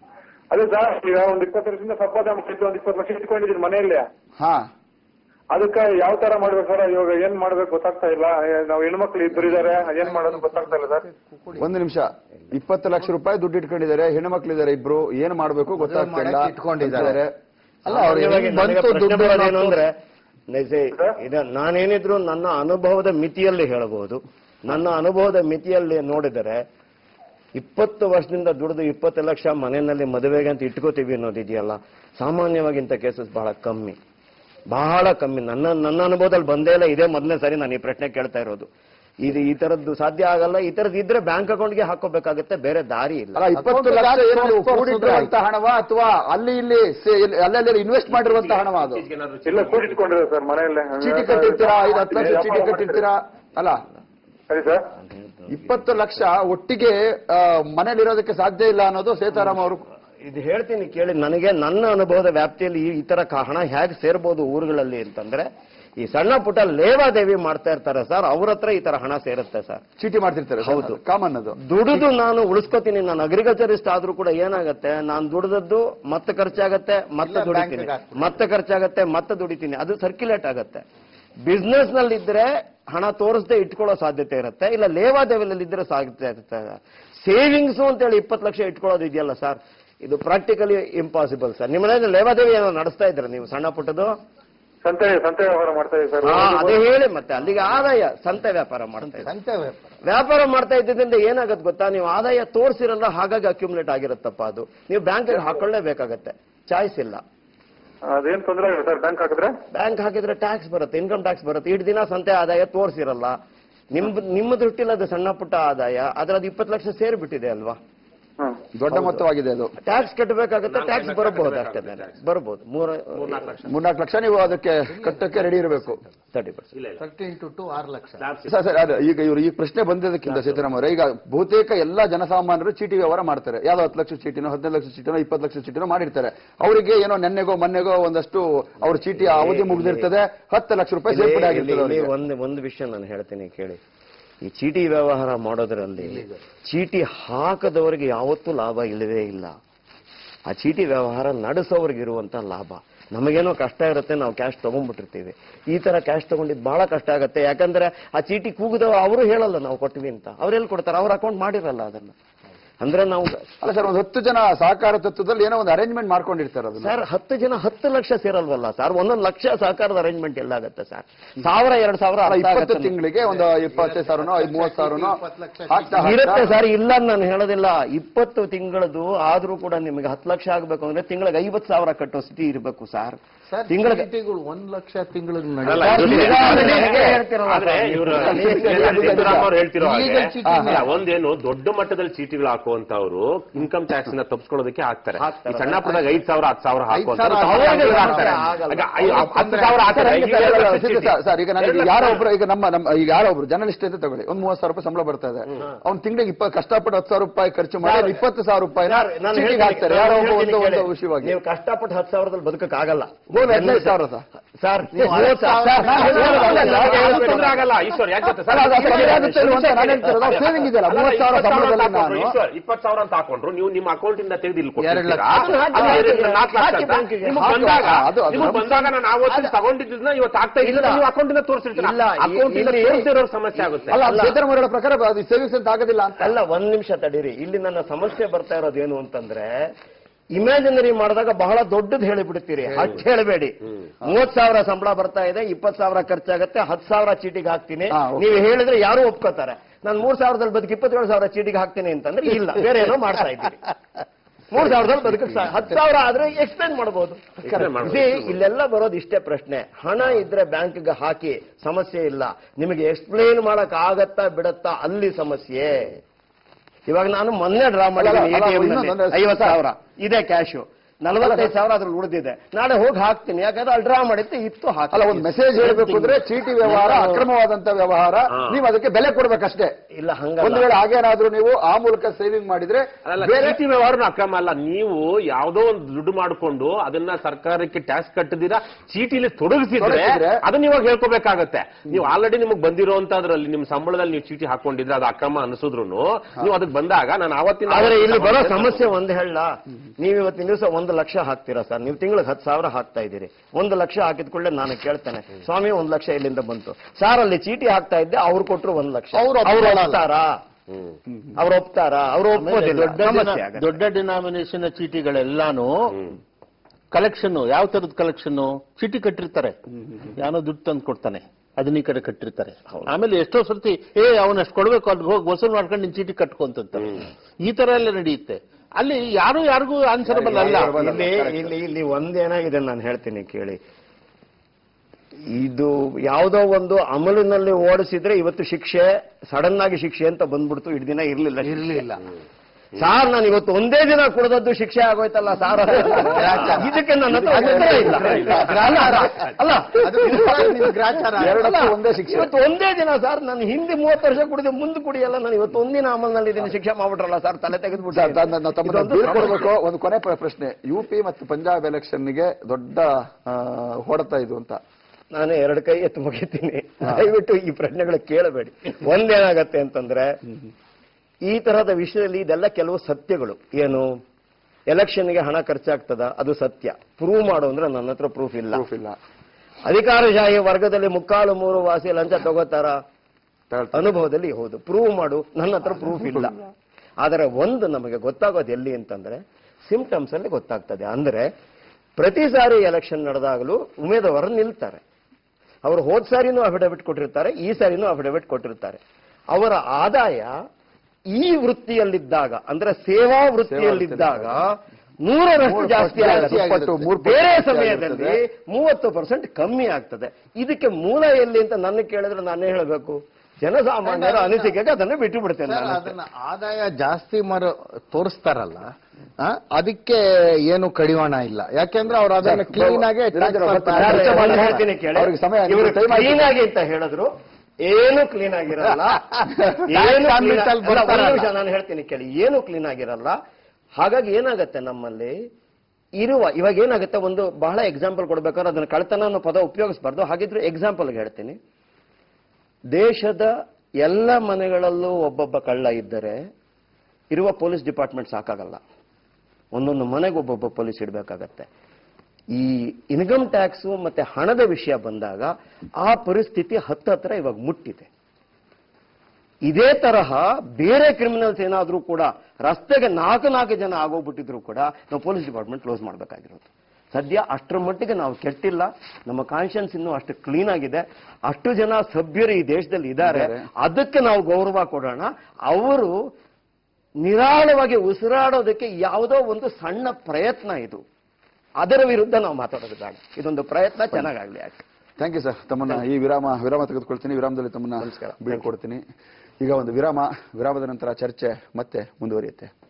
ಅದೇ ಸರ್ ಈಗ ಒಂದ್ ಇಪ್ಪತ್ತು ವರ್ಷದಿಂದ ಸಂಪಾದನೆ ಮಾಡ್ತಿದ್ದು ಒಂದ್ ಇಪ್ಪತ್ತು ಲಕ್ಷ ಇಟ್ಕೊಂಡಿದ್ದೀನಿ ಮನೆಯಲ್ಲಿ ಹಾ ಅದಕ್ಕೆ ಯಾವ ತರ ಮಾಡ್ಬೇಕು ಸರ್ ಇವಾಗ ಏನ್ ಮಾಡ್ಬೇಕು ಗೊತ್ತಾಗ್ತಾ ಇಲ್ಲ ಏ, ನಾವು ಹೆಣ್ಮಕ್ಳು ಇಬ್ಬರು ಇದಾರೆ ಏನ್ ಮಾಡೋದು ಗೊತ್ತಾಗ್ತಾ ಇಲ್ಲ ಸರ್ ಒಂದು ನಿಮಿಷ ಇಪ್ಪತ್ತು ಲಕ್ಷ ರೂಪಾಯಿ ದುಡ್ಡು ಇಟ್ಕೊಂಡಿದ್ದಾರೆ ಹೆಣ್ಮಕ್ಳಿದ್ದಾರೆ ಇಬ್ರು ಏನ್ ಮಾಡ್ಬೇಕು ಗೊತ್ತಾಗ್ತಾ ಇಲ್ಲ ಮಾಡಕ್ಕೆ ಇಟ್ಕೊಂಡಿದ್ದಾರೆ. ಅಲ್ಲ ಅವ್ರು ಸಾಮಾನ್ಯವಾಗಿ ಹೆಂಗ್ ನನಗೆ ಬಂತು ಪ್ರಶ್ನೆ ದುಡ್ಡು ಬರೋದೇನು ಅನ್ನೋದು? ಅಂದ್ರೆ ನೈಸೆ- ಇದು ನಾನೇನಿದ್ರು ನನ್ನ ಅನುಭವದ ಮಿತಿಯಲ್ಲಿ ಹೇಳಬಹುದು ನನ್ನ ಅನುಭವದ ಮಿತಿಯಲ್ಲಿ ನೋಡಿದರೆ ಇಪ್ಪತ್ತು ವರ್ಷದಿಂದ ದುಡಿದು ಇಪ್ಪತ್ತು ಲಕ್ಷ ಮನೆಯಲ್ಲಿ ಮದುವೆಗೆ ಅಂತ ಇಟ್ಕೋತೀವಿ ಅನ್ನೋದಿದೆಯಲ್ಲ ಸಾಮಾನ್ಯವಾಗಿ ಇಂಥ ಕೇಸಸ್ ಬಹಳ ಕಮ್ಮಿ ಬಹಳ ಕಮ್ಮಿ ನನ್ನ ನನ್ನ ಅನುಭವದಲ್ಲಿ ಬಂದೇ ಇಲ್ಲ ಇದೇ ಮೊದಲನೇ ಸರಿ ನಾನು ಈ ಪ್ರಶ್ನೆ ಕೇಳ್ತಾ ಇರೋದು ಇದು ಈ ತರದ್ದು ಸಾಧ್ಯ ಆಗಲ್ಲ ಈ ತರದ್ದು ಇದ್ರೆ ಬ್ಯಾಂಕ್ ಅಕೌಂಟ್ಗೆ ಹಾಕೋಬೇಕಾಗುತ್ತೆ ಬೇರೆ ದಾರಿ ಇಲ್ಲ ಅಲ್ಲ ಇಪ್ಪತ್ತು ಅಕೌಂಟ್ ಲಕ್ಷ ಏನು ನೀವು ತೋರ್ಸಿದ್ರೆ ಕೂಡಿಟ್ಟಿರುವಂತ ಹಣವ ಅಥವಾ ಅಲ್ಲಿ ಇಲ್ಲಿ ಸೇ- ಇಲ್ಲಿ- ಅಲ್ಲಲ್ಲಿ ಇನ್ವೆಸ್ಟ್ ಮಾಡಿರುವಂತ ಹಣವ ಅದು ಇಲ್ಲ ಕೂಡಿಟ್ಕೊಂಡಿರೋ ಸರ್ ಮನೆಯಲ್ಲೇ ಚೀಟಿ ಕಟ್ಟಿರ್ತೀರಾ ಐದು ಹತ್ತು ಲಕ್ಷ ಚೀಟಿ ಕಟ್ಟಿರ್ತೀರಾ ಅಲ್ಲ ಸರಿ ಸರ್ ಇಪ್ಪತ್ತು ಲಕ್ಷ ಒಟ್ಟಿಗೆ ಆ, ಮನೇಲಿರೋದಕ್ಕೆ ಸಾಧ್ಯ ಇಲ್ಲ ಅನ್ನೋದು ಸೇತಾರಾಮ್ ಅವರು ಇದು ಹೇಳ್ತೀನಿ ಕೇಳಿ ನನಗೆ ನನ್ನ ಅನುಭವದ ವ್ಯಾಪ್ತಿಯಲ್ಲಿ ಈ- ಈ ತರ ಕ- ಹಣ ಹೇಗೆ ಸೇರ್ಬೋದು ಊರುಗಳಲ್ಲಿ ಅಂತಂದ್ರೆ ಈ ಸಣ್ಣ ಪುಟ್ಟ ಲೇವಾದೇವಿ ಮಾಡ್ತಾ ಇರ್ತಾರೆ ಸರ್ ಅವ್ರ ಹತ್ರ ಈ ತರ ಹಣ ಸೇರುತ್ತೆ ಸರ್ ಚೀಟಿ ಮಾಡ್ತಿರ್ತಾರೆ ಹೌದು. ಕಾಮನ್ ಅದು ದುಡಿದು ನಾನು ಉಳಿಸ್ಕೋತೀನಿ ನಾನು ಅಗ್ರಿಕಲ್ಚರಿಸ್ಟ್ ಆದ್ರೂ ಕೂಡ ಏನಾಗತ್ತೆ ನಾನು ದುಡಿದದ್ದು ಮತ್ತೆ ಖರ್ಚಾಗತ್ತೆ ಮತ್ತೆ ಇಲ್ಲ, ದುಡಿತೀನಿ ಬ್ಯಾಂಕ್ಗೆ ಹಾಕ್ಬಿಡು. ಮತ್ತೆ ಖರ್ಚಾಗತ್ತೆ ಮತ್ತೆ ದುಡಿತೀನಿ ಅದು ಸರ್ಕ್ಯುಲೇಟ್ ಆಗತ್ತೆ ಬಿಸ್ನೆಸ್ ನಲ್ಲಿ ಇದ್ರೆ ಹಣ ತೋರಿಸದೆ ಇಟ್ಕೊಳ್ಳೋ ಸಾಧ್ಯತೆ ಇರುತ್ತೆ ಇಲ್ಲ ಲೇವಾದೇವಿಯಲ್ಲಿ ಇದ್ರೆ ಸಾಧ್ಯತೆ ಇರುತ್ತೆ ಸೇವಿಂಗ್ಸ್ ಅಂತೇಳಿ ಇಪ್ಪತ್ತು ಲಕ್ಷ ಇಟ್ಕೊಳ್ಳೋದು ಇದೆಯಲ್ಲ ಸರ್ ಇದು ಪ್ರಾಕ್ಟಿಕಲಿ ಇಂಪಾಸಿಬಲ್ ಸರ್ ನಿಮ್ಮ ಮನೆಯಲ್ಲಿ ಲೇವಾದೇವಿ ಏನೋ ನಡೆಸ್ತಾ ಇದ್ರೆ ನೀವು ಸಣ್ಣ ಪುಟ್ಟದು ಸಂತೆ ಸಂತೆ ವ್ಯವಹಾರ ಮಾಡ್ತಾ ಇದೀವಿ ಸರ್ ಹಾ, ಅದೇ ಹೇಳಿ ಮತ್ತೆ ಅಲ್ಲಿಗೆ ಆದಾಯ ಸಂತೆ ವ್ಯಾಪಾರ ಮಾಡ್ತಾ ಇದ್ದಾರೆ ಸಂತೆ ವ್ಯಾಪಾರ ವ್ಯಾಪಾರ ಮಾಡ್ತಾ ಇದ್ದಿದ್ದರಿಂದ ಏನಾಗತ್ತೆ ಗೊತ್ತಾ ನೀವು ಆದಾಯ ತೋರಿಸಿರಲ್ಲ ಹಾಗಾಗಿ ಅಕ್ಯುಮುಲೇಟ್ ಆಗಿರುತ್ತಪ್ಪ ಅದು ನೀವು ಬ್ಯಾಂಕಿಗೆ ಹಾಕೊಳ್ಳೇಬೇಕಾಗತ್ತೆ ಚಾಯ್ಸ್ ಇಲ್ಲ ಅದೇನ್ ತೊಂದರೆ ಇಲ್ಲ ಸರ್ ಬ್ಯಾಂಕ್ ಹಾಕಿದ್ರೆ ಬ್ಯಾಂಕ್ ಹಾಕಿದ್ರೆ ಟ್ಯಾಕ್ಸ್ ಬರುತ್ತೆ ಇನ್ಕಮ್ ಟ್ಯಾಕ್ಸ್ ಬರುತ್ತೆ ಇಷ್ಟು ದಿನ ಸಂತೆ ಆದಾಯ ತೋರಿಸಿರಲ್ಲ ನಿಮ್ ನಿಮ್ಮ ದೃಷ್ಟಿಲಿ ಅದು ಸಣ್ಣ ಪುಟ್ಟ ಆದಾಯ ಆದ್ರೆ ಅದು ಇಪ್ಪತ್ತು ಲಕ್ಷ ಸೇರಿಬಿಟ್ಟಿದೆ ಅಲ್ವಾ ಹ್ಮ್ ದೊಡ್ಡ ಮೊತ್ತವಾಗಿದೆ ಅದು ಟ್ಯಾಕ್ಸ್ ಕಟ್ಟಬೇಕಾಗುತ್ತೆ ಟ್ಯಾಕ್ಸ್ ಬರಬಹುದು ಅಷ್ಟೇ ಬರಬಹುದು ಮೂರ ಮೂರ್ನಾಲ್ಕು ಲಕ್ಷ ನೀವು ಅದಕ್ಕೆ ಕಟ್ಟಕ್ಕೆ ರೆಡಿ ಇರಬೇಕು thirty percent thirty into two ಆರು ಲಕ್ಷ ಸರ್ ಸರ್ ಅದು ಈಗ ಇವರು ಈ ಪ್ರಶ್ನೆ ಬಂದಿದ್ದಕ್ಕಿಂತ ಸೀತಾರಾಮ್ ಅವರೇ ಈಗ ಬಹುತೇಕ ಎಲ್ಲ ಜನಸಾಮಾನ್ಯರು ಚೀಟಿ ವ್ಯವಹಾರ ಮಾಡ್ತಾರೆ ಯಾವ್ದೋ ಹತ್ತು ಲಕ್ಷ ಚೀಟಿನೋ ಹದಿನೈದು ಲಕ್ಷ ಚೀಟಿನೋ ಇಪ್ಪತ್ತು ಲಕ್ಷ ಚೀಟಿನೋ ಮಾಡಿರ್ತಾರೆ ಅವರಿಗೆ ಏನೋ ನೆನ್ನೆಗೋ ಮೊನ್ನೆಗೋ ಒಂದಷ್ಟು ಅವ್ರ ಚೀಟಿ ಅವಧಿ ಮುಗಿದಿರ್ತದೆ ಹತ್ತು ಲಕ್ಷ ರೂಪಾಯಿ ಸೇರ್ಪಡೆ ಇಲ್ಲಿ- ಆಗಿರ್ತದೆ ಇಲ್ಲಿ ಅವರಿಗೆ ಒಂದು ಒಂದು ವಿಷಯ ನಾನು ಹೇಳ್ತೀನಿ ಕೇಳಿ ಈ ಚೀಟಿ ವ್ಯವಹಾರ ಮಾಡೋದ್ರಲ್ಲಿ ಚೀಟಿ ಹಾಕದವರಿಗೆ ಯಾವತ್ತೂ ಲಾಭ ಇಲ್ಲವೇ ಇಲ್ಲ ಆ ಚೀಟಿ ವ್ಯವಹಾರ ನಡೆಸೋರಿಗೆ ಇರುವಂತ ಲಾಭ ನಮಗೇನೋ ಕಷ್ಟ ಇರುತ್ತೆ ನಾವು ಕ್ಯಾಶ್ ತಗೊಂಡ್ಬಿಟ್ಟಿರ್ತೀವಿ ಈ ತರ ಕ್ಯಾಶ್ ತಗೊಂಡಿದ್ದು ಬಹಳ ಕಷ್ಟ ಆಗುತ್ತೆ ಯಾಕಂದ್ರೆ ಆ ಚೀಟಿ ಕೂಗಿದವ ಅವರು ಹೇಳಲ್ಲ ನಾವು ಕೊಟ್ವಿ ಅಂತ ಅವ್ರೆಲ್ಲಿ ಕೊಡ್ತಾರೆ ಅವ್ರ ಅಕೌಂಟ್ ಮಾಡಿರಲ್ಲ ಅದನ್ನ ಅಂದ್ರೆ ನಾವು ಅಲ್ಲ ಸರ್ ಒಂದು ಹತ್ತು ಜನ ಸಹಕಾರ ತತ್ವದಲ್ಲಿ ಏನೋ ಒಂದು ಅರೇಂಜ್ಮೆಂಟ್ ಮಾಡ್ಕೊಂಡಿರ್ತಾರೆ ಅದನ್ನ ಸರ್ ಹತ್ತು ಜನ ಹತ್ತು ಲಕ್ಷ ಸೇರಲ್ವಲ್ಲ ಸರ್ ಒಂದೊಂದು ಲಕ್ಷ ಸಹಕಾರದ ಅರೇಂಜ್ಮೆಂಟ್ ಎಲ್ಲ ಆಗುತ್ತೆ ಸರ್ ಸಾವಿರ ಎರಡ್ ಸಾವಿರ ಅಲ್ಲ, ಅರ್ಥ ಇಪ್ಪತ್ತು ಆಗತ್ತೆ ತಿಂಗಳಿಗೆ ಒಂದು ಇಪ್ಪತ್ತೈದು ಸಾವಿರನೋ ಐದು ಮೂವತ್ತು ಸಾವಿರನೋ ಹಾಕ್ತಾ ಇರುತ್ತೆ ಹಾಕ್ತಾ ಸರ್ ಇಲ್ಲ ಅಂತ ನಾನು ಹೇಳೋದಿಲ್ಲ ಇಪ್ಪತ್ತು ತಿಂಗಳದು ಆದ್ರೂ ಕೂಡ ನಿಮಗೆ ಹತ್ತು ಲಕ್ಷ ಆಗ್ಬೇಕು ಅಂದ್ರೆ ತಿಂಗಳಿಗೆ ಐವತ್ತು ಸಾವಿರ ಕಟ್ಟೋ ಸ್ಥಿತಿ ಇರಬೇಕು ಸರ್ ಸರ್ ತಿಂಗಳಿಗೆ ಚೀಟಿಗಳು ಒಂದ್ ಲಕ್ಷ ತಿಂಗಳಿಗೆ ಅಲ್ಲ, ನಡೆಯುತ್ತೆ. ಇದು ಈಗ ನಿಜ. ಹೇಗೆ ಹೇಳ್ತಿರಲ್ಲ ಆದ್ರೆ ಸರ್? ಇವರು ಈಗ ಸಿದ್ದರಾಮಯ್ಯ ಹೇಳ್ತಿರೋ ಹಾಗೆ Illegal ಚೀಟಿ ಅಲ್ಲ, ಒಂದೇನು ದೊಡ್ಡ ಮಟ್ಟದಲ್ಲಿ ಚೀಟಿಗಳು ಹಾಕುವಂತವ್ರು ಇನ್ಕಮ್ ಟ್ಯಾಕ್ಸ್ ನ ತಪ್ಪಿಸ್ಕೊಳ್ಳೋದಕ್ಕೆ ಹಾಕ್ತಾರೆ ಹಾಕ್ತಾರೆ. ಈ ಸಣ್ಣ ಪುಟ್ಟದಾಗ ಐದ್ ಸಾವಿರ ಹತ್ತು ಸಾವಿರ ಹಾಕುವಂತ ಸಾವಿರ ಅವ್ರಿಗೆ ಹಾಕ್ತಾರೆ ಆಗಲ್ಲ. ಈಗ ಐ- ಹತ್ತು ಸಾವಿರ ಸರ್, ಹಾಕ್ತಾರೆ ಹಂಗೆ ಈಗ ಸರ್, ಎರಡು ಅಲ್ಲ, ಲಕ್ಷ ಸಿದ್ದು ಚೀಟಿ. ಸರ್, ಸರ್ ಈಗ ನನಗೆ ಎರಡು ಯಾರೋ ಲಕ್ಷ ಒಬ್ರು ಈಗ ನಮ್ಮ ನಮ್ಮ ಈಗ ಯಾರೋ ಒಬ್ರು ಜರ್ನಲಿಸ್ಟ್ ಅಂತ ತಗೊಳ್ಳಿ ಒಂದ್ ಮೂವತ್ತು ಸಾವಿರ ರೂಪಾಯಿ ಸಂಬಳ ಬರ್ತಾ ಇದೆ ಅವ್ನು ತಿಂಗಳಿಗೆ ಇಪ್ಪ ಕಷ್ಟಪಟ್ಟು ಹತ್ತು ಸಾವಿರ ರೂಪಾಯಿ ಖರ್ಚು ಮಾಡಿ ಸರ್, ಇಪ್ಪತ್ತು ಸಾವಿರ ರೂಪಾಯಿ ಸರ್, ನಾನು ಚೀಟಿಗೆ ಹೇಳ್ತೀನಿ, ಹಾಕ್ತಾರೆ ನಾನು ಯಾರೋ ಒಬ್ಬ ಹೇಳ್ತೀನಿ ಒಂದು ಕೇಳಿ. ಒಂದು ವಿಷಯವಾಗಿ ನೀವು ಕಷ್ಟಪಟ್ಟು ಹತ್ತು ಸಾವಿರದಲ್ಲಿ ಬದುಕಕ್ಕೆ ಆಗಲ್ಲ ಹೋಗಿ ಹದಿನೈದು ಸಾವಿರ ಸರ್ ಸರ್ ನೀವು ಮೂವತ್ತು ಸಾವಿರ- ಸರ್, ನಾನು ಹೇಳೋದು ಅಲ್ಲ, ಅಲ್ಲ, ನಾನು ಅದು ಹೇಳೋದು ತೊಂದ್ರೆ ಆಗಲ್ಲ ಈಶ್ವರ್ ಯಾಕೆ ಗೊತ್ತಾ ಸರ್, ಅದು ತೊಂದ್ರೆ ಆಗುತ್ತೆ ಇಲ್ವಾ ಅಂತ ನಾನು ಹೇಳ್ತಿರೋದು. ನಾವು saving ಇದೆಯಲ್ಲ, ಅಲ್ಲ, ಮೂವತ್ತು ಸಾವಿರ ಇಪ್ಪತ್ತು ಸಾವಿರ ಸಂಬಳದಲ್ಲಿ ಅಂತ ಹಾಕೊಂಡ್ರು, ನಾನು- ಈಶ್ವರ್, ಇಪ್ಪತ್ತು ಸಾವಿರ ಅಂತ ಹಾಕೊಂಡ್ರು ನೀವು ನಿಮ್ಮ ಅಕೌಂಟ್ ಇಂದ ತೆಗೆದು ಇಲ್ಲಿ ಎರಡು ಲಕ್ಷ. ಕೊಟ್ಟಿರ್ತೀರಾ? ಅದನ್ನ ಹಾಕಿ ಅದು ಎರಡು ಹಾಕಿ ನಾಲ್ಕು ಲಕ್ಷ ಹಾಕಿ ಅಂತ. ಬ್ಯಾಂಕಿಗೆ. ನಿಮ್ಗೆ ಹಾಕಿ, ಬಂದಾಗ ಅದು- ಅದು ನಿಮ್ಗೆ ನಮ್ಮ- ಬಂದಾಗ ನಾನು ಅವತ್ತಿನ ತಗೊಂಡಿದ್ದನ್ನ ಇವತ್ತು ಆಗ್ತಾ ಇಲ್ಲ ಇಲ್ಲ. ನೀವು ಅಕೌಂಟ್ ಇಂದ ತೋರಿಸಿರ್ತೀರ ಇಲ್ಲ, ಈ- ಅಕೌಂಟ್ ಇಂದ ಇಲ್ಲಿ- ತೋರಿಸಿರೋ ಸಮಸ್ಯೆ ಆಗುತ್ತೆ ಅಲ್ಲ ಅದು ಸಿದ್ದರಾಮಯ್ಯ ಅವರ ಪ್ರಕಾರ ಅದು ಸೇವಿಂಗ್ಸ್ ಅಂತ ಆಗೋದಿಲ್ಲ ಅಂತ ಅಲ್ಲ ಒಂದ್ ನಿಮಿಷ ತಡೀರಿ ಇಲ್ಲಿ ನನ್ನ ಸಮಸ್ಯೆ ಬರ್ತಾ ಇರೋದು ಏನು ಅಂತಂದ್ರೆ ಇಮ್ಯಾಜಿನರಿ ಮಾಡಿದಾಗ ಬಹಳ ದೊಡ್ಡದು ಹೇಳಿಬಿಡ್ತೀರಿ ಅಷ್ಟು ಹೇಳಬೇಡಿ ಮೂವತ್ ಸಾವಿರ ಸಂಬಳ ಬರ್ತಾ ಇದೆ ಇಪ್ಪತ್ ಸಾವಿರ ಖರ್ಚಾಗತ್ತೆ ಹತ್ತು ಸಾವಿರ ಚೀಟಿಗೆ ಹಾಕ್ತೀನಿ ಹಾ, ಓಕೆ. ನೀವು ಹೇಳಿದ್ರೆ ಯಾರು ಒಪ್ಕೋತಾರೆ ನಾನು ಮೂರ್ ಸಾವಿರದಲ್ಲಿ ಬದುಕು ಇಪ್ಪತ್ತೇಳು ಸಾವಿರ ಚೀಟಿಗೆ ಹಾಕ್ತೀನಿ ಅಂತಂದ್ರೆ ಇಲ್ಲ ಬೇರೆ ಏನೋ ಮಾಡ್ತಾ ಇದ್ದೀರಿ ಮೂರ್ ಸಾವಿರದಲ್ಲಿ ಬದುಕಕ್ಕೆ ಸಾ- ಹತ್ತು ಸಾವಿರ ಆದ್ರೆ ಎಕ್ಸ್ಟೆಂಡ್ ಮಾಡಬಹುದು Extend ಮಾಡ್ಬೋದು. ಇಲ್ಲೆಲ್ಲ ಬರೋದು ಇಷ್ಟೇ ಪ್ರಶ್ನೆ ಹಣ ಇದ್ರೆ ಬ್ಯಾಂಕ್ಗೆ ಹಾಕಿ ಸಮಸ್ಯೆ ಇಲ್ಲ ನಿಮಗೆ ಎಕ್ಸ್ಪ್ಲೇನ್ ಮಾಡಕ್ ಆಗತ್ತಾ ಬಿಡತ್ತಾ ಅಲ್ಲಿ ಸಮಸ್ಯೆ ಇವಾಗ ನಾನು ಮೊನ್ನೆ ಡ್ರಾ ಮಾಡಿದ್ದೀನಿ ಅಲ್ಲ, ಅಲ್ಲ, ATM ಇನ್ನೊಂದು ನಲ್ಲಿ ಅಂದ್ರೆ ಐವತ್ತು ಸಾವಿರ ಇದೆ ಕ್ಯಾಶು ನಲವತ್ತೈದು ಸಾವಿರ ಅದ್ರಲ್ಲಿ ಉಳಿದಿದೆ ನಾಳೆ ಹೋಗಿ ಹಾಕ್ತೀನಿ ಯಾಕಂದ್ರೆ ಅಲ್ಲಿ ಡ್ರಾ ಮಾಡಿದ್ದು ಇತ್ತು ಹಾಕಿ ಅಲ್ಲ ಒಂದು ಮೆಸೇಜ್ ಹೇಳಬೇಕು ಅಂದ್ರೆ ಚೀಟಿ ವ್ಯವಹಾರ ಅಕ್ರಮವಾದಂತ ವ್ಯವಹಾರ ಹಾ. ನೀವು ಅದಕ್ಕೆ ಬೆಲೆ ಕೊಡ್ಬೇಕಷ್ಟೇ ಇಲ್ಲ ಒಂದು ಹಂಗಲ್ಲ ವೇಳೆ ಹಾಗೇನಾದ್ರೂ ನೀವು ಆ ಮೂಲಕ ಸೇವಿಂಗ್ ಮಾಡಿದ್ರೆ ಅಲ್ಲ ಬೇರೆ ಚೀಟಿ ವ್ಯವಹಾರನು ಅಕ್ರಮ ಅಲ್ಲ ನೀವು ಯಾವುದೋ ಒಂದು ದುಡ್ಡು ಮಾಡಿಕೊಂಡು ಅದನ್ನ ಸರ್ಕಾರಕ್ಕೆ ಟ್ಯಾಕ್ಸ್ ಕಟ್ಟದಿರಾ ಚೀಟಿಲಿ ತೊಡಗಿಸಿದ್ರೆ ತೊಡಗಿಸಿದ್ರೆ? ಅದನ್ನ ಇವಾಗ ಹೇಳ್ಕೋಬೇಕಾಗತ್ತೆ ನೀವು ಆಲ್ರೆಡಿ ನಿಮಗೆ ಬಂದಿರೋಂತದ್ರಲ್ಲಿ ನಿಮ್ ಸಂಬಳದಲ್ಲಿ ನೀವು ಚೀಟಿ ಹಾಕೊಂಡಿದ್ರೆ ಅದು ಅಕ್ರಮ ಅನಿಸಿದ್ರು ನೀವು ಅದಕ್ಕೆ ಬಂದಾಗ ನಾನು ಅವತ್ತಿನ ಆದ್ರೆ ಇಲ್ಲಿ ಬರೋ ಸಮಸ್ಯೆ ಒಂದ್ ಹೇಳ ನೀವು ಇವತ್ತಿನ ದಿವಸ ಒಂದು ಲಕ್ಷ ಹಾಕ್ತೀರಾ ಸರ್ ನೀವು ತಿಂಗಳಿಗೆ ಹತ್ತು ಸಾವಿರ ಹಾಕ್ತಾ ಇದ್ದೀರಿ ಒಂದು ಲಕ್ಷ ಹಾಕಿದ ಕೂಡಲೇ ನಾನು ಕೇಳ್ತೇನೆ ಸ್ವಾಮಿ ಒಂದ್ ಲಕ್ಷ ಎಲ್ಲಿಂದ ಬಂತು ಸಾರ್ ಅಲ್ಲಿ ಚೀಟಿ ಹಾಕ್ತಾ ಇದ್ದೆ ಅವ್ರು ಕೊಟ್ರು ಒಂದ್ ಲಕ್ಷ ಅವ್ರು ಅವ್ರು ಒಪ್ಕೊಳ್ಳಲ್ಲ. ಒಪ್ತಾರಾ ಅವ್ರು ಒಪ್ತಾರಾ ಅವ್ರು ಆಮೇಲೆ ಒಪ್ಪೋದಿಲ್ಲ ದೊಡ್ಡ ಸಮಸ್ಯೆ ದಿನ- ಆಗತ್ತೆ. ದೊಡ್ಡ ಡಿನಾಮಿನೇಷನ್ ಚೀಟಿಗಳೆಲ್ಲಾನು ಕಲೆಕ್ಷನ್ ಯಾವ ತರದ ಕಲೆಕ್ಷನ್ ಚೀಟಿ ಕಟ್ಟಿರ್ತಾರೆ ಯಾನೋ ದುಡ್ಡು ತಂದು ಕೊಡ್ತಾನೆ ಅದನ್ನ ಈ ಕಡೆ ಕಟ್ಟಿರ್ತಾರೆ ಆಮೇಲೆ ಎಷ್ಟೋ ಸರ್ತಿ ಏ ಅವನಷ್ಟು ಕೊಡ್ಬೇಕು ಅಲ್ಲಿ ಹೋಗಿ ವಸೂಲ್ ಮಾಡ್ಕೊಂಡು ನಿನ್ ಚೀಟಿ ಕಟ್ಕೊಂತಾರೆ ಈ ತರ ಎಲ್ಲ ನಡೆಯುತ್ತೆ ಅಲ್ಲಿ ಯಾರು ಯಾರಿಗೂ ಆನ್ಸರಬಲ್ ಅಲ್ಲ ಇಲ್ಲಿ ಇಲ್ಲಿ ಇಲ್ಲಿ ಒಂದೇನಾಗಿದೆ ನಾನು ಹೇಳ್ತೀನಿ ಕೇಳಿ ಇದು ಯಾವುದೋ ಒಂದು ಅಮಲಿನಲ್ಲಿ ಓಡಿಸಿದ್ರೆ ಇವತ್ತು ಶಿಕ್ಷೆ ಸಡನ್ ಆಗಿ ಶಿಕ್ಷೆ ಅಂತ ಬಂದ್ಬಿಡ್ತು ಇಡ್ ದಿನ ಇರ್ಲಿಲ್ಲ ಇರ್ಲಿಲ್ಲ ಸಾರ್ ನಾನು ಇವತ್ತು ಒಂದೇ ದಿನ ಕುಡ್ದದ್ದು ಶಿಕ್ಷೆ ಆಗೋಯ್ತಲ್ಲ ಸಾರ್ ಇದಕ್ಕೆ ನನ್ನ ಹತ್ರ ಉತ್ತರ ಇಲ್ಲ ಅಲ್ಲ, ಅಲ್ಲ ಅದು ನಿಜವಾಗಿ ನಿಮ್ಗೆ ಗ್ರಾಚಾರ. ಎರಡಕ್ಕೂ ಅಲ್ಲ, ಒಂದೇ ಶಿಕ್ಷೆ. ಇವತ್ತು ಒಂದೇ ದಿನ ಸರ್ ನಾನು ಹಿಂದೆ ಮೂವತ್ತು ವರ್ಷ ಕುಡಿದು ಮುಂದೆ ಕುಡಿಯಲ್ಲ ನಾನು ಇವತ್ತು ಒಂದಿನ ಅಮಲ್ನಲ್ಲಿ ಇದನ್ನು ಶಿಕ್ಷೆ ಮಾಡ್ಬಿಟ್ರಲ್ಲ ಸರ್ ತಲೆ ತೆಗೆದ್ಬಿಟ್ಟು ಸರ್, ತ- ತ- ತಮ್ಮನ್ನ ಇದೊಂದು ಬೀಳ್ಕೊಡ್ಬೇಕು ಒಂದು ಕೊನೆ ಪ್ರ- ಪ್ರಶ್ನೆ ಯು ಪಿ ಮತ್ತು ಪಂಜಾಬ್ ಎಲೆಕ್ಷನ್ಗೆ ದೊಡ್ಡ ಆ, ಹೊಡೆತ ಇದು ಅಂತ ನಾನು ಎರಡು ಕೈ ಎತ್ತು ಮುಗಿತೀನಿ ದಯವಿಟ್ಟು ಈ ಪ್ರಶ್ನೆಗಳು ಕೇಳಬೇಡಿ ಒಂದೇನಾಗತ್ತೆ ಅಂತಂದ್ರೆ ಈ ತರಹದ ವಿಷಯದಲ್ಲಿ ಇದೆಲ್ಲ ಕೆಲವು ಸತ್ಯಗಳು ಏನು ಎಲೆಕ್ಷನ್ಗೆ ಹಣ ಖರ್ಚಾಗ್ತದ ಅದು ಸತ್ಯ ಪ್ರೂವ್ ಮಾಡು ಅಂದ್ರೆ ನನ್ನ ಹತ್ರ ಪ್ರೂಫ್ ಇಲ್ಲ ಪ್ರೂಫ್ ಇಲ್ಲ ಅಧಿಕಾರಶಾಹಿ ವರ್ಗದಲ್ಲಿ ಮುಕ್ಕಾಲು ಮೂರು ವಾಸಿ ಲಂಚ ತಗೋತಾರ ತಗೊಳ್ತಾರೆ. ಅನುಭವದಲ್ಲಿ ಹೌದು ಪ್ರೂವ್ ಮಾಡು ನನ್ನ ಹತ್ರ ಪ್ರೂಫ್ ಇಲ್ಲ ಆದರೆ ಒಂದು ನಮಗೆ ಗೊತ್ತಾಗೋದು ಎಲ್ಲಿ ಅಂತಂದ್ರೆ ಸಿಂಪ್ಟಮ್ಸ್ ಅಲ್ಲಿ ಗೊತ್ತಾಗ್ತದೆ ಅಂದ್ರೆ ಪ್ರತಿ ಸಾರಿ ಎಲೆಕ್ಷನ್ ನಡೆದಾಗಲೂ ಉಮೇದವಾರರು ನಿಲ್ತಾರೆ ಅವರು ಹೋದ್ ಸಾರಿನೂ ಅಫಿಡವಿಟ್ ಕೊಟ್ಟಿರ್ತಾರೆ ಈ ಸಾರಿನೂ ಅಫಿಡವಿಟ್ ಕೊಟ್ಟಿರ್ತಾರೆ ಅವರ ಆದಾಯ ಈ ವೃತ್ತಿಯಲ್ಲಿದ್ದಾಗ ಅಂದ್ರೆ ಸೇವಾ ವೃತ್ತಿಯಲ್ಲಿದ್ದಾಗ ನೂರರಷ್ಟು ಮೂರು ಜಾಸ್ತಿ ಪಟ್ಟು ಆಗುತ್ತೆ. ಜಾಸ್ತಿ ಪಟ್ಟು, ಮೂರು ಪಟ್ಟು ಬೇರೆ ಜಾಸ್ತಿ ಸಮಯದಲ್ಲಿ ಆಗಿರ್ತದೆ. ಮೂವತ್ತು ಪರ್ಸೆಂಟ್ ಕಮ್ಮಿ ಆಗ್ತದೆ ಇದಕ್ಕೆ ಮೂಲ ಎಲ್ಲಿ ಅಂತ ನನ್ನ ಕೇಳಿದ್ರೆ ನಾನೇ ಹೇಳಬೇಕು ಜನಸಾಮಾನ್ಯರ ಅನಿಸಿಕೆಗೆ ಅದನ್ನು ಬಿಟ್ಟು ಬಿಡ್ತೇನೆ ಸರ್, ನಾನು. ಅದನ್ನ ಆದಾಯ ಜಾಸ್ತಿ ಮರ ತೋರಿಸ್ತಾರಲ್ಲ ಆ, ಅದಕ್ಕೆ ಏನು ಕಡಿವಾಣ ಇಲ್ಲ ಯಾಕೆಂದ್ರೆ ಅವ್ರು ಅದನ್ನ ಕ್ಲೀನ್ ಆಗಿ tax ನಿರಂಜನ ಹಾಕ್ತಾರೆ. ಬರ್ತಾರೆ. ನಾನು ಚರ್ಚೆ ಮಾಡಿ ಹೇಳ್ತೀನಿ ಕೇಳಿ ಅವ್ರಿಗೆ ಸಮಯ ಇವರು time ಆಯ್ತು. ಕ್ಲೀನ್ ಆಗಿ ಅಂತ ಹೇಳಿದ್ರು ಏನು ಕ್ಲೀನ್ ಆಗಿರಲ್ಲ ಏನು Tax clean admit ಅಲ್ಲಿ ಅಲ್ಲ, ಒಂದು ಬರ್ತಾರಲ್ಲ. ನಿಮಿಷ ನಾನು ಹೇಳ್ತೀನಿ ಕೇಳಿ ಏನು ಕ್ಲೀನ್ ಆಗಿರಲ್ಲ ಹಾಗಾಗಿ ಏನಾಗತ್ತೆ ನಮ್ಮಲ್ಲಿ ಇರುವ ಇವಾಗ ಏನಾಗುತ್ತೆ ಒಂದು ಬಹಳ ಎಕ್ಸಾಂಪಲ್ ಕೊಡ್ಬೇಕಾದ್ರೆ ಅದನ್ನ ಕಳ್ತನ ಅನ್ನೋ ಪದ ಉಪಯೋಗಿಸಬಾರ್ದು ಹಾಗಿದ್ರೆ ಎಕ್ಸಾಂಪಲ್ ಹೇಳ್ತೀನಿ ದೇಶದ ಎಲ್ಲ ಮನೆಗಳಲ್ಲೂ ಒಬ್ಬೊಬ್ಬ ಕಳ್ಳ ಇದ್ದರೆ ಇರುವ ಪೊಲೀಸ್ ಡಿಪಾರ್ಟ್ಮೆಂಟ್ ಸಾಕಾಗಲ್ಲ ಒಂದೊಂದು ಮನೆಗೆ ಒಬ್ಬೊಬ್ಬ ಪೊಲೀಸ್ ಇಡಬೇಕಾಗತ್ತೆ ಈ ಇನ್ಕಮ್ ಟ್ಯಾಕ್ಸು ಮತ್ತೆ ಹಣದ ವಿಷಯ ಬಂದಾಗ ಆ ಪರಿಸ್ಥಿತಿ ಹತ್ತತ್ರ ಇವಾಗ ಮುಟ್ಟಿದೆ ಇದೇ ತರಹ ಬೇರೆ ಕ್ರಿಮಿನಲ್ಸ್ ಏನಾದರೂ ಕೂಡ ರಸ್ತೆಗೆ ನಾಲ್ಕು ನಾಲ್ಕು ಜನ ಆಗೋಗ್ಬಿಟ್ಟಿದ್ರು ಕೂಡ ನಾವು ಪೊಲೀಸ್ ಡಿಪಾರ್ಟ್ಮೆಂಟ್ ಕ್ಲೋಸ್ ಮಾಡಬೇಕಾಗಿರೋದು ಸದ್ಯ ಅಷ್ಟರ ಮಟ್ಟಿಗೆ ನಾವು ಕೆಟ್ಟಿಲ್ಲ ನಮ್ಮ ಕಾನ್ಶಿಯನ್ಸ್ ಇನ್ನೂ ಅಷ್ಟು ಕ್ಲೀನ್ ಆಗಿದೆ ಅಷ್ಟು ಜನ ಸಭ್ಯರು ಈ ದೇಶದಲ್ಲಿ ಇದ್ದಾರೆ ಇದ್ದಾರೆ. ಅದಕ್ಕೆ ನಾವು ಗೌರವ ಕೊಡೋಣ ಅವರು ನಿರಾಳವಾಗಿ ಉಸಿರಾಡೋದಕ್ಕೆ ಯಾವುದೋ ಒಂದು ಸಣ್ಣ ಪ್ರಯತ್ನ ಇದು ಅದರ ವಿರುದ್ಧ ನಾವು ಮಾತಾಡೋದು ಬೇಡ ಇದೊಂದು ಪ್ರಯತ್ನ ಚೆನ್ನಾಗಾಗ್ಲಿ ಯಾಕೆ ಥ್ಯಾಂಕ್ ಯು ಸರ್ ತಮ್ಮನ್ನ ಈ ವಿರಾಮ ವಿರಾಮ ತೆಗೆದುಕೊಳ್ತೀನಿ ವಿರಾಮದಲ್ಲಿ ತಮ್ಮನ್ನ ನಮಸ್ಕಾರ. ಬೀಳ್ಕೊಡ್ತೀನಿ ಈಗ ಒಂದು ವಿರಾಮ ವಿರಾಮದ ನಂತರ ಚರ್ಚೆ ಮತ್ತೆ ಮುಂದುವರಿಯುತ್ತೆ